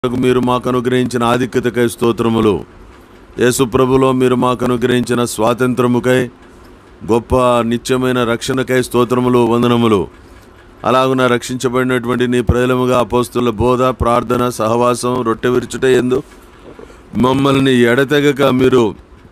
మీరు మాకు అనుగ్రహించిన ఆధిక్యతకై స్తోత్రములు యేసుప్రభులో మీరు మాకు అనుగ్రహించిన స్వాతంత్రముకై గొప్ప నిత్యమైన రక్షణకై స్తోత్రములు వందనములు అలాగున రక్షించబడినటువంటి నీ ప్రజలముగా అపోస్తుల బోధ ప్రార్థన సహవాసం రొట్టె విరుచుట ఎందు మమ్మల్ని ఎడతెగక మీరు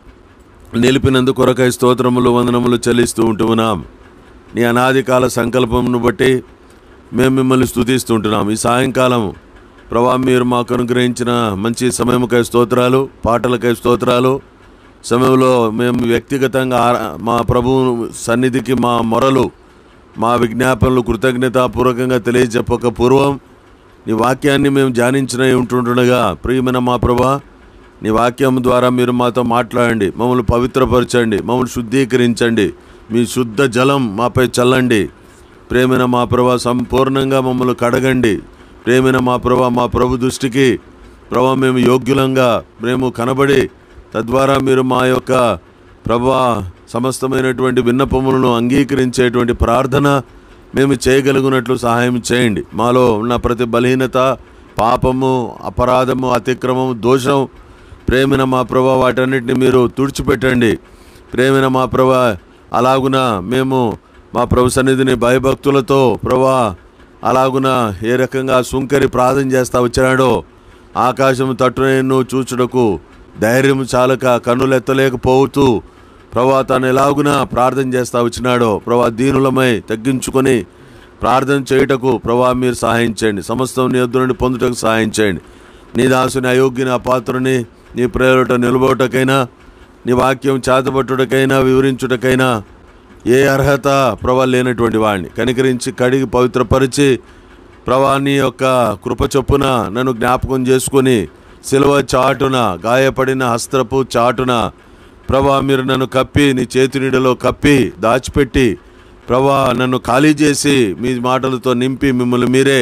నిలిపినందు కొరకై స్తోత్రములు వందనములు చెల్లిస్తూ ఉంటున్నాం నీ అనాది కాల సంకల్పమును బట్టి మేము మిమ్మల్ని స్తుతిస్తుంటున్నాం ఈ సాయంకాలం ప్రభా మీరు మాకు అనుగ్రహించిన మంచి సమయముకై స్తోత్రాలు పాటలకై స్తోత్రాలు సమయంలో మేము వ్యక్తిగతంగా ఆరా- మా ప్రభువు సన్నిధికి మా మొరలు మా విజ్ఞాపనలు కృతజ్ఞతాపూర్వకంగా తెలియజెప్పక పూర్వం నీ వాక్యాన్ని మేము ధ్యానించిన ఉంటుండగా ప్రియమైన మా ప్రభా నీ వాక్యం ద్వారా మీరు మాతో మాట్లాడండి మమ్మల్ని పవిత్రపరచండి మమ్మల్ని శుద్ధీకరించండి మీ శుద్ధ జలం మాపై చల్లండి ప్రేమైన మా ప్రభా సంపూర్ణంగా మమ్మల్ని కడగండి ప్రేమైన మా ప్రభా మా ప్రభు దృష్టికి ప్రభా మేము యోగ్యులంగా మేము కనబడి తద్వారా మీరు మా యొక్క ప్రభా సమస్తమైనటువంటి విన్నపములను అంగీకరించేటువంటి ప్రార్థన మేము చేయగలుగునట్లు సహాయం చేయండి మాలో ఉన్న ప్రతి బలహీనత పాపము అపరాధము అతిక్రమము దోషం ప్రేమిన మా ప్రభా వాటన్నిటిని మీరు తుడిచిపెట్టండి ప్రేమిన మా ప్రభా అలాగున మేము మా ప్రభు సన్నిధిని భయభక్తులతో ప్రభా అలాగున ఏ రకంగా సుంకరి ప్రార్థన చేస్తా వచ్చినాడో ఆకాశం తట్టును చూచుటకు ధైర్యం చాలక కన్నులెత్తలేకపోతూ ప్రభా తను ఎలాగున ప్రార్థన చేస్తా వచ్చినాడో ప్రభా దీనులమై తగ్గించుకొని ప్రార్థన చేయుటకు ప్రభా మీరు సహాయం చేయండి సమస్తం నీ యొద్ద నుండి పొందుటకు సహాయం చేయండి నీ దాసుని అయోగ్యని అపాత్రుని నీ ప్రేరట నిలబోటకైనా నీ వాక్యం చేతబట్టుటకైనా వివరించుటకైనా ఏ అర్హత ప్రభా లేనటువంటి వాడిని కనికరించి కడిగి పవిత్రపరిచి ప్రభా నీ యొక్క కృప చొప్పున నన్ను జ్ఞాపకం చేసుకొని సిలువ చాటున గాయపడిన హస్త్రపు చాటున ప్రభా మీరు నన్ను కప్పి నీ చేతి నీడలో కప్పి దాచిపెట్టి ప్రభా నన్ను ఖాళీ చేసి మీ మాటలతో నింపి మిమ్మల్ని మీరే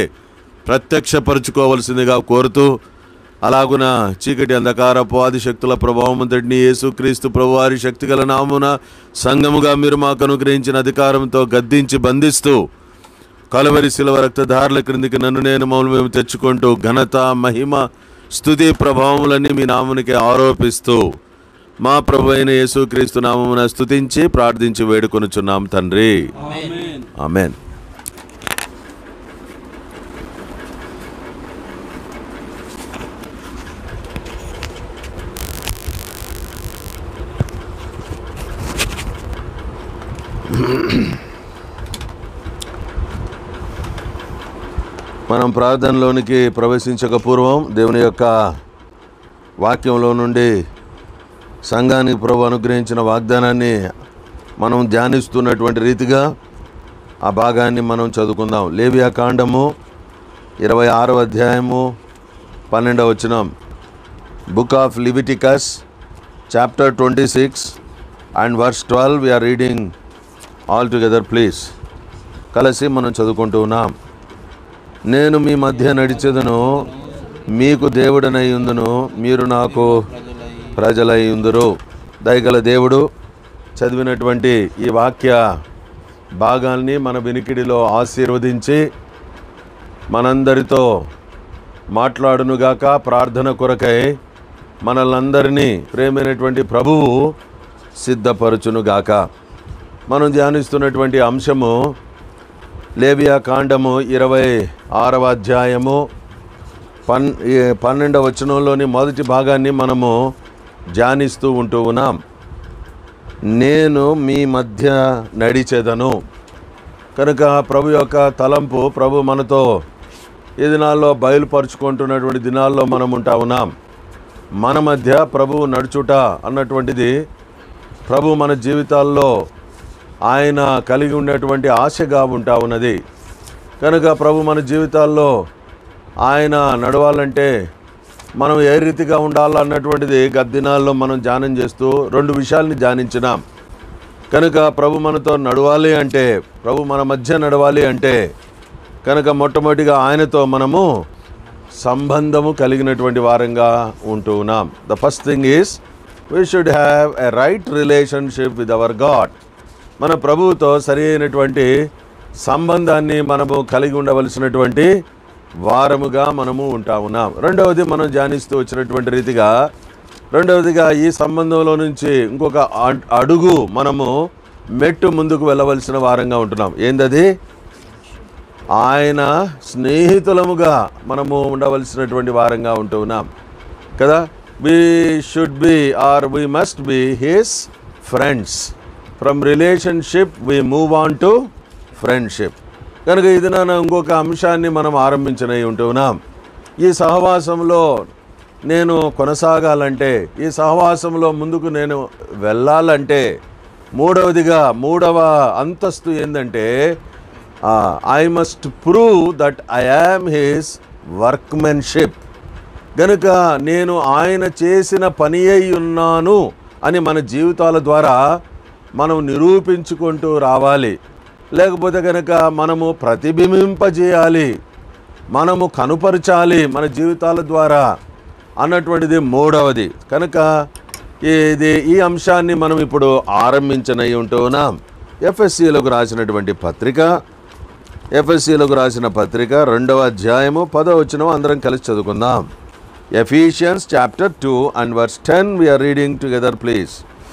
ప్రత్యక్షపరచుకోవలసిందిగా కోరుతూ అలాగున చీకటి అంధకారపు ఆది శక్తుల ప్రభావం అంతటిని యేసుక్రీస్తు ప్రభువారి శక్తిగల నామున సంఘముగా మీరు మాకు అనుగ్రహించిన అధికారంతో గద్దించి బంధిస్తూ కలవరి శిలవ రక్తధారుల క్రిందికి నన్ను నేను మమ్మల్ని మేము తెచ్చుకుంటూ ఘనత మహిమ స్తుతి ప్రభావములన్నీ మీ నామునికి ఆరోపిస్తూ మా ప్రభు అయిన యేసుక్రీస్తు నామమున స్తుతించి ప్రార్థించి వేడుకొనుచున్నాం తండ్రి ఆమెన్ మనం ప్రార్థనలోనికి ప్రవేశించక పూర్వం దేవుని యొక్క వాక్యంలో నుండి సంఘానికి ప్రభు అనుగ్రహించిన వాగ్దానాన్ని మనం ధ్యానిస్తున్నటువంటి రీతిగా ఆ భాగాన్ని మనం చదువుకుందాం లేవియా కాండము ఇరవై ఆరో అధ్యాయము పన్నెండవ వచనం book of Leviticus chapter twenty six and verse twelve we're reading all together please కలిసి మనం చదువుకుంటూ ఉన్నాం నేను మీ మధ్య నడిచెదను మీకు దేవుడనై ఉందును మీరు నాకు ప్రజలై ఉందురు దయగల దేవుడు చదివినటువంటి ఈ వాక్య భాగాల్ని మన వినికిడిలో ఆశీర్వదించి మనందరితో మాట్లాడునుగాక ప్రార్థన కొరకై మనల్నందరినీ ప్రేమైనటువంటి ప్రభువు సిద్ధపరచునుగాక మనం ధ్యానిస్తున్నటువంటి అంశము లేవియా కాండము ఇరవై ఆరవ అధ్యాయము పన్ ఈ పన్నెండవ వచనంలోని మొదటి భాగాన్ని మనము ధ్యానిస్తూ ఉంటూ ఉన్నాం నేను మీ మధ్య నడిచెదను కనుక ప్రభు యొక్క తలంపు ప్రభు మనతో ఈ దినాల్లో బయలుపరుచుకుంటున్నటువంటి దినాల్లో మనం ఉంటా ఉన్నాం మన మధ్య ప్రభువు నడుచుట అన్నటువంటిది ప్రభు మన జీవితాల్లో ఆయన కలిగి ఉన్నటువంటి ఆశగా ఉంటా ఉన్నది కనుక ప్రభు మన జీవితాల్లో ఆయన నడవాలంటే మనం ఏ రీతిగా ఉండాలన్నటువంటిది గత దినాల్లో మనం ధ్యానం చేస్తూ రెండు విషయాల్ని ధ్యానించినాం కనుక ప్రభు మనతో నడవాలి అంటే ప్రభు మన మధ్య నడవాలి అంటే కనుక మొట్టమొదటిగా ఆయనతో మనము సంబంధము కలిగినటువంటి వారంగా ఉంటూ ఉన్నాం the first thing is we should have a right relationship with our God మన ప్రభువుతో సరి అయినటువంటి సంబంధాన్ని మనము కలిగి ఉండవలసినటువంటి వారముగా మనము ఉంటా ఉన్నాం రెండవది మనం ధ్యానిస్తూ వచ్చినటువంటి రీతిగా రెండవదిగా ఈ సంబంధంలో నుంచి ఇంకొక అడ్- అడుగు మనము మెట్టు ముందుకు వెళ్ళవలసిన వారంగా ఉంటున్నాం ఏందది ఆయన స్నేహితులముగా మనము ఉండవలసినటువంటి వారంగా ఉంటూ ఉన్నాం కదా we should be or we must be his friends from relationship we move on to friendship కనుక ఇది నా ఇంకొక అంశాన్ని మనం ఆరంభించనై ఉంటూ ఉన్నాం ఈ సహవాసంలో నేను కొనసాగాలంటే ఈ సహవాసంలో ముందుకు నేను వెళ్ళాలంటే మూడవదిగా మూడవ అంతస్తు ఏంటంటే I must prove that I am his workmanship గనుక నేను ఆయన చేసిన పని అయి ఉన్నాను అని మన జీవితాల ద్వారా మనం నిరూపించుకుంటూ రావాలి లేకపోతే కనుక మనము ప్రతిబింబింపజేయాలి మనము కనుపరచాలి మన జీవితాల ద్వారా అన్నటువంటిది మూడవది కనుక ఇది ఈ అంశాన్ని మనం ఇప్పుడు ఆరంభించనై ఉంటూ ఉన్నాం ఎఫ్ఎస్సిలకు రాసినటువంటి పత్రిక ఎఫ్ఎస్సిలకు రాసిన పత్రిక రెండవ అధ్యాయము పదో వచ్చిన అందరం కలిసి చదువుకుందాం Ephesians chapter two and verse ten we are reading together please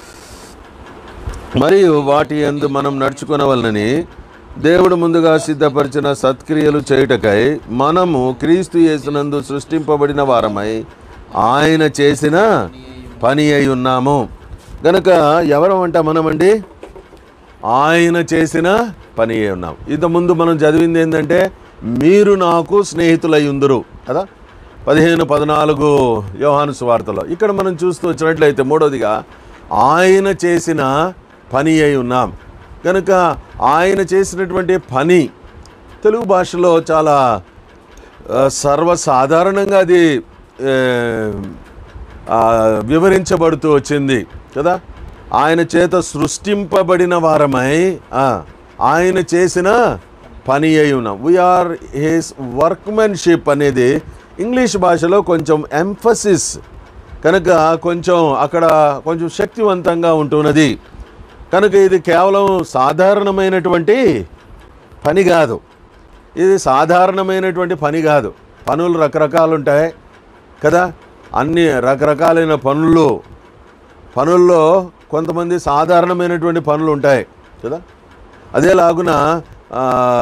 మరియు వాటి యందు మనం నడుచుకునవలనని దేవుడు ముందుగా సిద్ధపరిచిన సత్క్రియలు చేయుటకై మనము క్రీస్తు యేసునందు సృష్టింపబడిన వారమై ఆయన చేసిన పని అయి ఉన్నాము గనక ఎవరం అంట మనమండి ఆయన చేసిన పని అయి ఉన్నాం ఇంతకుముందు మనం చదివింది ఏంటంటే మీరు నాకు స్నేహితులై ఉందరు కదా పదిహేను పద్నాలుగు యోహాను సువార్తలో ఇక్కడ మనం చూస్తూ వచ్చినట్లయితే మూడవదిగా ఆయన చేసిన పని అయి ఉన్నాం కనుక ఆయన చేసినటువంటి పని తెలుగు భాషలో చాలా ఆ, సర్వసాధారణంగా అది ఏ, ఆ, వివరించబడుతూ వచ్చింది కదా ఆయన చేత సృష్టింపబడిన వారమై ఆ, ఆయన చేసిన పని అయి ఉన్నాం వీఆర్ హిస్ వర్క్మెన్షిప్ అనేది ఇంగ్లీష్ భాషలో కొంచెం ఎంఫసిస్ కనుక కొంచెం అక్కడ కొంచెం శక్తివంతంగా ఉంటున్నది కనుక ఇది కేవలం సాధారణమైనటువంటి పని కాదు ఇది సాధారణమైనటువంటి పని కాదు పనులు రకరకాలు ఉంటాయి కదా అన్ని రకరకాలైన పనులు పనుల్లో కొంతమంది సాధారణమైనటువంటి పనులు ఉంటాయి కదా అదేలాగున ఆ,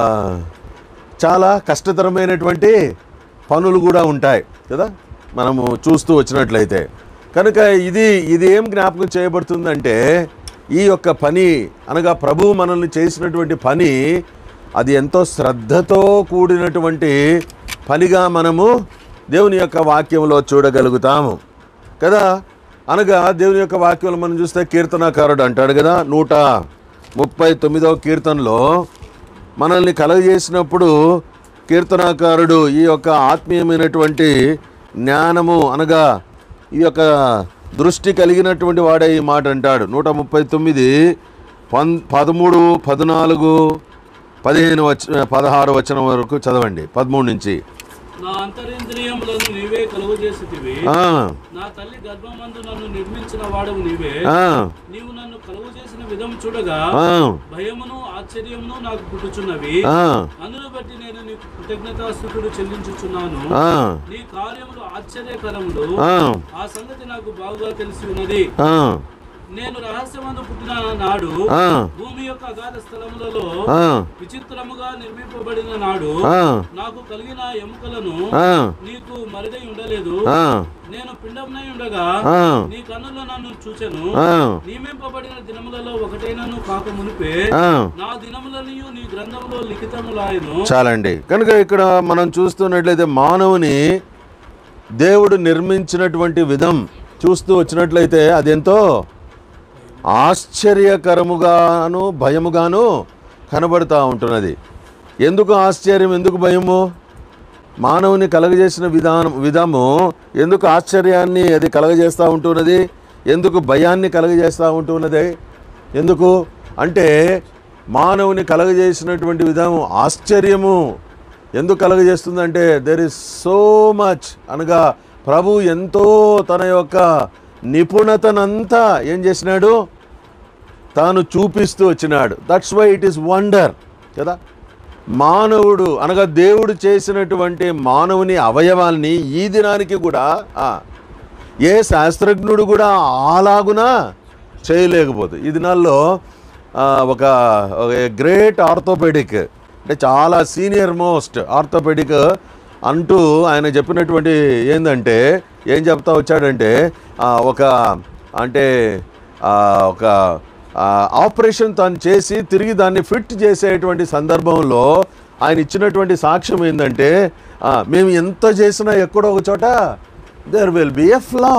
చాలా కష్టతరమైనటువంటి పనులు కూడా ఉంటాయి కదా మనము చూస్తూ వచ్చినట్లయితే కనుక ఇది ఇది ఏం జ్ఞాపకం చేయబడుతుందంటే ఈ యొక్క పని అనగా ప్రభువు మనల్ని చేసినటువంటి పని అది ఎంతో శ్రద్ధతో కూడినటువంటి పనిగా మనము దేవుని యొక్క వాక్యంలో చూడగలుగుతాము కదా అనగా దేవుని యొక్క వాక్యంలో మనం చూస్తే కీర్తనాకారుడు అంటాడు కదా నూట ముప్పై తొమ్మిదవ కీర్తనలో మనల్ని కలగజేసినప్పుడు కీర్తనాకారుడు ఈ యొక్క ఆత్మీయమైనటువంటి జ్ఞానము అనగా ఈ యొక్క దృష్టి కలిగినటువంటి వాడే ఈ మాట అంటాడు నూట ముప్పై తొమ్మిది పన్ పదమూడు పద్నాలుగు పదిహేను వచ్చ పదహారు వచనం వరకు చదవండి పదమూడు నుంచి నా అంతరింద్రియములను నీవే కలుగు చేసితివి ఆ, నా తల్లి గర్భమందు నన్ను నిర్మించిన వాడవు నీవే ఆ, నీవు నన్ను కలుగు చేసిన విధం చూడగా ఆ, భయమును ఆశ్చర్యమును నాకు పుట్టుచున్నవి ఆ, అందును బట్టి నేను నీకు కృతజ్ఞతాస్థుతుడు చెల్లించుచున్నాను ఆ, నీ కార్యములు ఆశ్చర్యకరములు ఆ, ఆ సంగతి నాకు బాగా తెలిసి ఉన్నది ఆ, నేను రహస్యమందు పుట్టిన నాడు ఆ, భూమి యొక్క అగాధ స్థలములలో ఆ, విచిత్రముగా నిర్మింపబడిన నాడు ఆ, నాకు కలిగిన ఎముకలను ఆ, నీకు మరిదై ఉండలేదు ఆ, నేను పిండంనై ఉండగా ఆ, నీ కన్నులో నన్ను చూచెను ఆ, నియమింపబడిన దినములలో ఒకటైనను కాక మునిపే ఆ. నా దినములను నీ గ్రంథములో లిఖితములాయను చాలండి కనుక ఇక్కడ మనం చూస్తున్నట్లయితే మానవుని దేవుడు నిర్మించినటువంటి విధం చూస్తూ వచ్చినట్లయితే అదెంతో ఆశ్చర్యకరముగాను భయముగాను కనబడుతూ ఉంటున్నది ఎందుకు ఆశ్చర్యం ఎందుకు భయము మానవుని కలగజేసిన విధానం విధము ఎందుకు ఆశ్చర్యాన్ని అది కలగజేస్తూ ఉంటున్నది ఎందుకు భయాన్ని కలగజేస్తూ ఉంటున్నది ఎందుకు అంటే మానవుని కలగజేసినటువంటి విధానం ఆశ్చర్యము ఎందుకు కలగజేస్తుందంటే దెర్ ఇస్ సో మచ్ అనగా ప్రభు ఎంతో తన యొక్క నిపుణతనంతా ఏం తాను చూపిస్తూ వచ్చినాడు that's why it is wonder కదా మానవుడు అనగా దేవుడు చేసినటువంటి మానవుని అవయవాల్ని ఈ దినానికి కూడా ఆ, ఏ శాస్త్రజ్ఞుడు కూడా అలాగునా చేయలేకపోతుంది ఈ దినాల్లో ఆ, ఒక గ్రేట్ ఆర్థోపెడిక్ అంటే చాలా సీనియర్ మోస్ట్ ఆర్థోపెడిక్ అంటూ ఆయన చెప్పినటువంటి ఏంటంటే ఏం చెప్తా వచ్చాడంటే ఆ, ఒక అంటే ఆ, ఒక ఆ, ఆపరేషన్ తాను చేసి తిరిగి దాన్ని ఫిట్ చేసేటువంటి సందర్భంలో ఆయన ఇచ్చినటువంటి సాక్ష్యం ఏంటంటే ఆ, మేము ఎంత చేసినా ఎక్కడో ఒక చోట there will be a flaw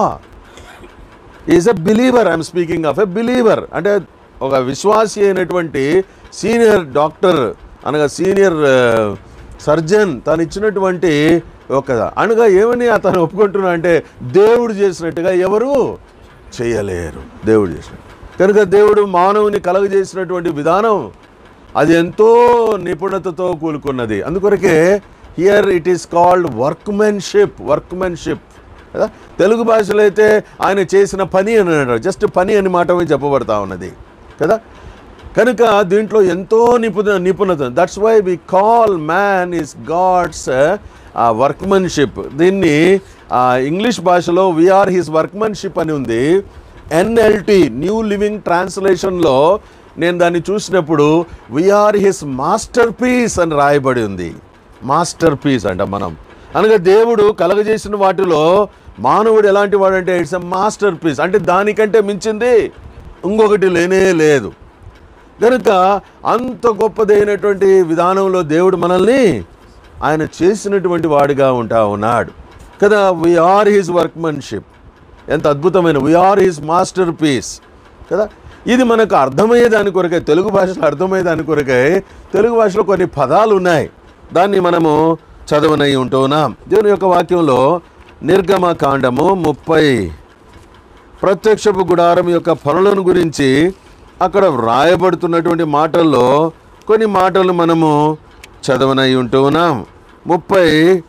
is a believer I'm speaking of a believer అంటే ఒక విశ్వాసి అయినటువంటి సీనియర్ డాక్టర్ అనగా సీనియర్ సర్జన్ తను ఇచ్చినటువంటి ఒక అనగా ఏమని అతను ఒప్పుకుంటున్నా అంటే దేవుడు చేసినట్టుగా ఎవరు చేయలేరు దేవుడు చేసినట్టు కనుక దేవుడు మానవుని కలగజేసినటువంటి విధానం అది ఎంతో నిపుణతతో కూలుకున్నది అందుకొరకే here it is called workmanship workmanship కదా తెలుగు భాషలో అయితే ఆయన చేసిన పని అని అన్నాడు జస్ట్ పని అని మాత్రమే చెప్పబడతా ఉన్నది కదా కనుక దీంట్లో ఎంతో నిపుణ నిపుణత that's why we call man is God's workmanship దీన్ని ఆ, ఇంగ్లీష్ భాషలో వీఆర్ హిస్ వర్క్మెన్షిప్ అని ఉంది ఎన్ఎల్టి న్యూ లివింగ్ ట్రాన్స్లేషన్లో నేను దాన్ని చూసినప్పుడు వీఆర్ హిస్ మాస్టర్ పీస్ అని రాయబడి ఉంది మాస్టర్ పీస్ అంట మనం అనగా దేవుడు కలగజేసిన వాటిలో మానవుడు ఎలాంటి వాడంటే ఇట్స్ ఎ మాస్టర్ పీస్ అంటే దానికంటే మించింది ఇంకొకటి లేనే లేదు కనుక అంత గొప్పదైనటువంటి విధానంలో దేవుడు మనల్ని ఆయన చేసినటువంటి వాడిగా ఉంటా ఉన్నాడు కదా వీఆర్ హిజ్ వర్క్మన్షిప్ ఎంత అద్భుతమైన వీఆర్ హిజ్ మాస్టర్ పీస్ కదా ఇది మనకు అర్థమయ్యే దాని కొరకే తెలుగు భాషలో అర్థమయ్యే దాని కొరకే తెలుగు భాషలో కొన్ని పదాలు ఉన్నాయి దాన్ని మనము చదవనై ఉంటున్నాం దేవుని యొక్క వాక్యంలో నిర్గమ కాండము ముప్పై ప్రత్యక్షపు గుడారం యొక్క పనులను గురించి అక్కడ వ్రాయబడుతున్నటువంటి మాటల్లో కొన్ని మాటలు మనము చదవనై ఉంటూ ఉన్నాం ముప్పై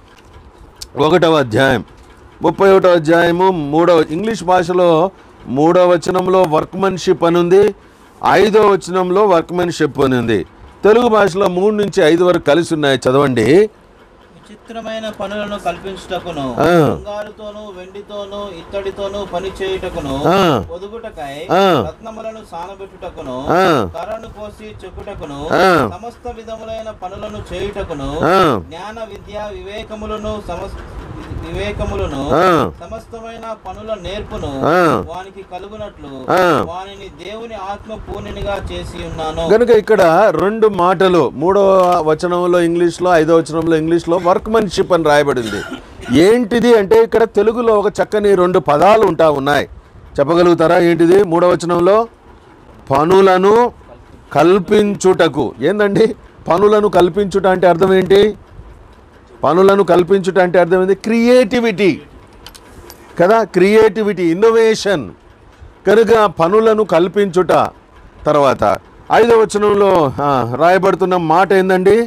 ఒకటవ అధ్యాయం ముప్పై ఒకటవ అధ్యాయము మూడవ ఇంగ్లీష్ భాషలో మూడవ వచనంలో వర్క్మెన్షిప్ అని ఉంది ఐదవ వచనంలో వర్క్మెన్షిప్ అని ఉంది తెలుగు భాషలో మూడు నుంచి ఐదు వరకు కలిసి ఉన్నాయి చదవండి విచిత్రమైన పనులను కల్పించుటకును ఆ. బంగారుతోను వెండితోను ఇత్తడితోను పని చేయుటకును ఆ. పొదుగుటకై ఆ. రత్నములను సానబెట్టుటకును ఆ. కర్రను కోసి చెక్కుటకును ఆ. సమస్త విధములైన పనులను చేయుటకును ఆ. జ్ఞాన విద్య వివేకములను సమస్ వివేకములను ఆ. సమస్తమైన పనుల నేర్పును ఆ. వానికి కలుగునట్లు ఆ. వానిని దేవుని ఆత్మ పూర్ణినిగా చేసి ఉన్నాను కనుక ఇక్కడ రెండు మాటలు మూడవ వచనంలో ఇంగ్లీష్లో ఐదవ వచనంలో ఇంగ్లీష్లో వర్క్మెన్షిప్ అని రాయబడింది ఏంటిది అంటే ఇక్కడ తెలుగులో ఒక చక్కని రెండు పదాలు ఉంటా ఉన్నాయి చెప్పగలుగుతారా ఏంటిది మూడవ వచనంలో పనులను కల్పించుటకు ఏందండి పనులను కల్పించుట అంటే అర్థం ఏంటి పనులను కల్పించుట అంటే అర్థం ఏంటి క్రియేటివిటీ కదా క్రియేటివిటీ ఇన్నోవేషన్ కనుక పనులను కల్పించుట తర్వాత ఐదవ వచనంలో ఆ, రాయబడుతున్న మాట ఏందండి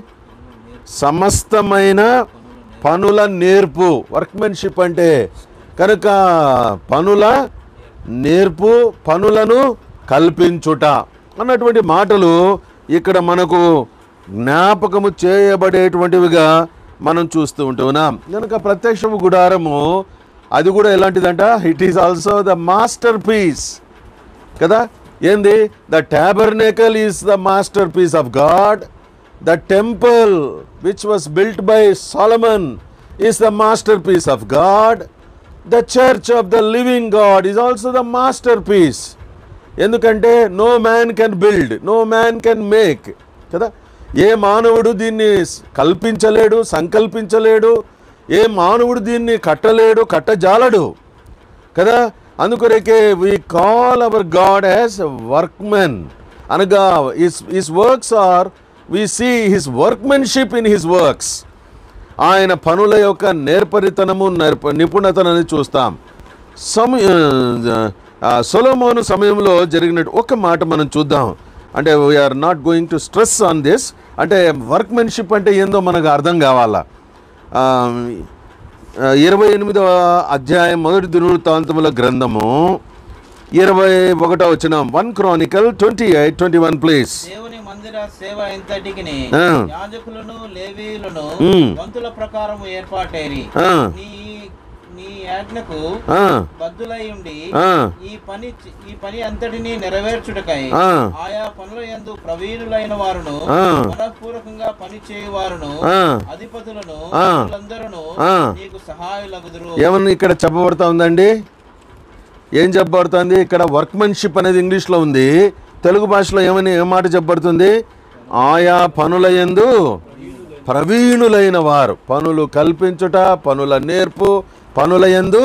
సమస్తమైన పనుల నేర్పు వర్క్మెన్షిప్ అంటే కనుక పనుల నేర్పు పనులను కల్పించుట అన్నటువంటి మాటలు ఇక్కడ మనకు జ్ఞాపకము చేయబడేటువంటివిగా మనం చూస్తూ ఉంటున్నాం కనుక ప్రత్యక్షము గుడారము అది కూడా ఎలాంటిదంట it is also the masterpiece కదా ఏంది the tabernacle is the masterpiece of God the temple which was built by Solomon is the masterpiece of God the church of the living God is also the masterpiece ఎందుకంటే no man can build no man can make కదా ఏ మానవుడు దీన్ని కల్పించలేడు సంకల్పించలేడు ఏ మానవుడు దీన్ని కట్టలేడు కట్టజాలడు కదా అందుకొరకే we call our God as workmen అనగా his his works or we see his workmanship in his works ఆయన పనుల యొక్క నేర్పరితనము నేర్ప నిపుణతనని చూస్తాం సమయ ఆ, సొలొమోను సమయంలో జరిగినట్టు ఒక మాట మనం చూద్దాం అంటే we are not going to stress on this అంటే వర్క్మెన్షిప్ అంటే ఏందో మనకు అర్థం కావాలా ఆ, ఆ, ఇరవై ఎనిమిదవ అధ్యాయం మొదటి దినవృత్తాంతముల గ్రంథము ఇరవై ఒకటో వచ్చిన one Chronicle twenty eight twenty one please దేవుని మందిర మందిర సేవ ఇంతటికి ఆ. యాజకులను లేవీయులను ఉమ్. వంతుల ప్రకారం ఏర్పాటేరి ఆ, నీ నీ ఆజ్ఞకు ఆ, బద్దులై ఉండి ఆ, ఈ పని ఈ పని అంతటిని నెరవేర్చుటకై ఆ. ఆయా పనుల యందు ప్రవీణులైన వారును ఆ. మనఃపూర్వకంగా పని చేయువారును ఆ. అధిపతులను ఆ. అందరూ ఆ. నీకు సహాయులగుదురు ఏమని ఇక్కడ చెప్పబడుతా ఉందండి ఏం చెప్పబడుతుంది ఇక్కడ వర్క్మెన్షిప్ అనేది ఇంగ్లీష్లో ఉంది తెలుగు భాషలో ఏమని ఏం మాట చెప్పబడుతుంది ఆయా పనుల యందు ప్రవీణులైన వారు పనులు కల్పించుట పనుల నేర్పు పనుల యందు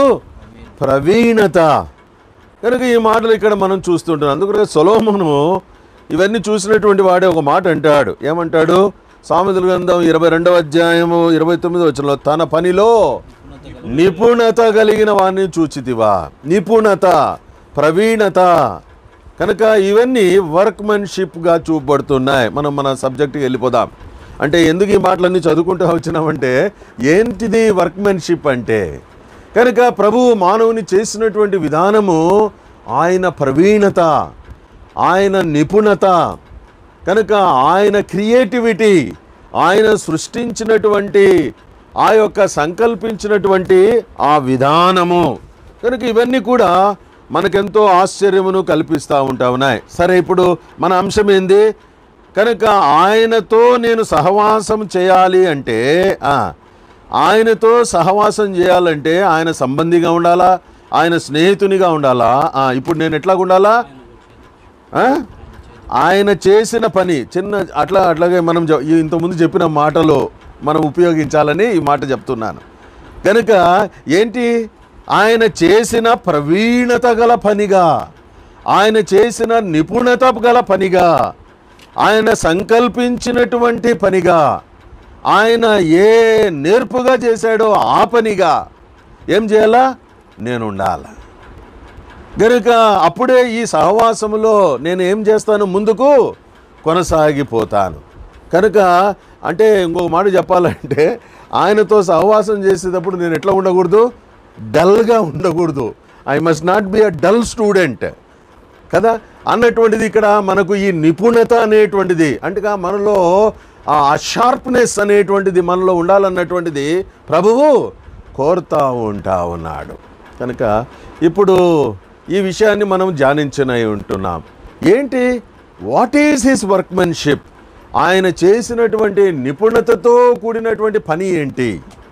ప్రవీణత కనుక ఈ మాటలు ఇక్కడ మనం చూస్తుంటున్నాం అందుకని సొలోమును ఇవన్నీ చూసినటువంటి వాడే ఒక మాట అంటాడు ఏమంటాడు సామెతల గ్రంథం ఇరవై రెండవ అధ్యాయము ఇరవై తొమ్మిది వచ్చిన తన పనిలో నిపుణత కలిగిన వాడిని చూచితివా నిపుణత ప్రవీణత కనుక ఇవన్నీ వర్క్మెన్షిప్గా చూపబడుతున్నాయి మనం మన సబ్జెక్ట్కి వెళ్ళిపోదాం అంటే ఎందుకు ఈ మాటలన్నీ చదువుకుంటూ వచ్చినామంటే ఏంటిది వర్క్మెన్షిప్ అంటే కనుక ప్రభువు మానవుని చేసినటువంటి విధానము ఆయన ప్రవీణత ఆయన నిపుణత కనుక ఆయన క్రియేటివిటీ ఆయన సృష్టించినటువంటి ఆ యొక్క సంకల్పించినటువంటి ఆ విధానము కనుక ఇవన్నీ కూడా మనకెంతో ఆశ్చర్యమును కల్పిస్తూ ఉంటా ఉన్నాయి సరే ఇప్పుడు మన అంశం ఏంది కనుక ఆయనతో నేను సహవాసం చేయాలి అంటే ఆ, ఆయనతో సహవాసం చేయాలంటే ఆయన సంబంధిగా ఉండాలా ఆయన స్నేహితునిగా ఉండాలా ఆ, ఇప్పుడు నేను ఎట్లా ఉండాలా ఆ? ఆయన చేసిన పని చిన్న అట్లా అట్లాగే మనం చె- ఈ ఇంతకుముందు చెప్పిన మాటలో మనం ఉపయోగించాలని ఈ మాట చెప్తున్నాను కనుక ఏంటి ఆయన చేసిన ప్రవీణత గల పనిగా ఆయన చేసిన నిపుణత గల పనిగా ఆయన సంకల్పించినటువంటి పనిగా ఆయన ఏ నేర్పుగా చేశాడో ఆ పనిగా ఏం చేయాలా నేను ఉండాలా గనుక అప్పుడే ఈ సహవాసములో నేను ఏం చేస్తాను ముందుకు కొనసాగిపోతాను కనుక అంటే ఇంకొక మాట చెప్పాలంటే ఆయనతో సహవాసం చేసేటప్పుడు నేను ఎట్లా ఉండకూడదు డల్గా ఉండకూడదు I must not be a dull student కదా అన్నటువంటిది ఇక్కడ మనకు ఈ నిపుణత అనేటువంటిది అంటే మనలో ఆ షార్ప్నెస్ అనేటువంటిది మనలో ఉండాలన్నటువంటిది ప్రభువు కోరుతా ఉంటా ఉన్నాడు కనుక ఇప్పుడు ఈ విషయాన్ని మనం ధ్యానించనై ఉంటున్నాం ఏంటి వాట్ ఈజ్ హిస్ వర్క్మెన్షిప్ ఆయన చేసినటువంటి నిపుణతతో కూడినటువంటి పని ఏంటి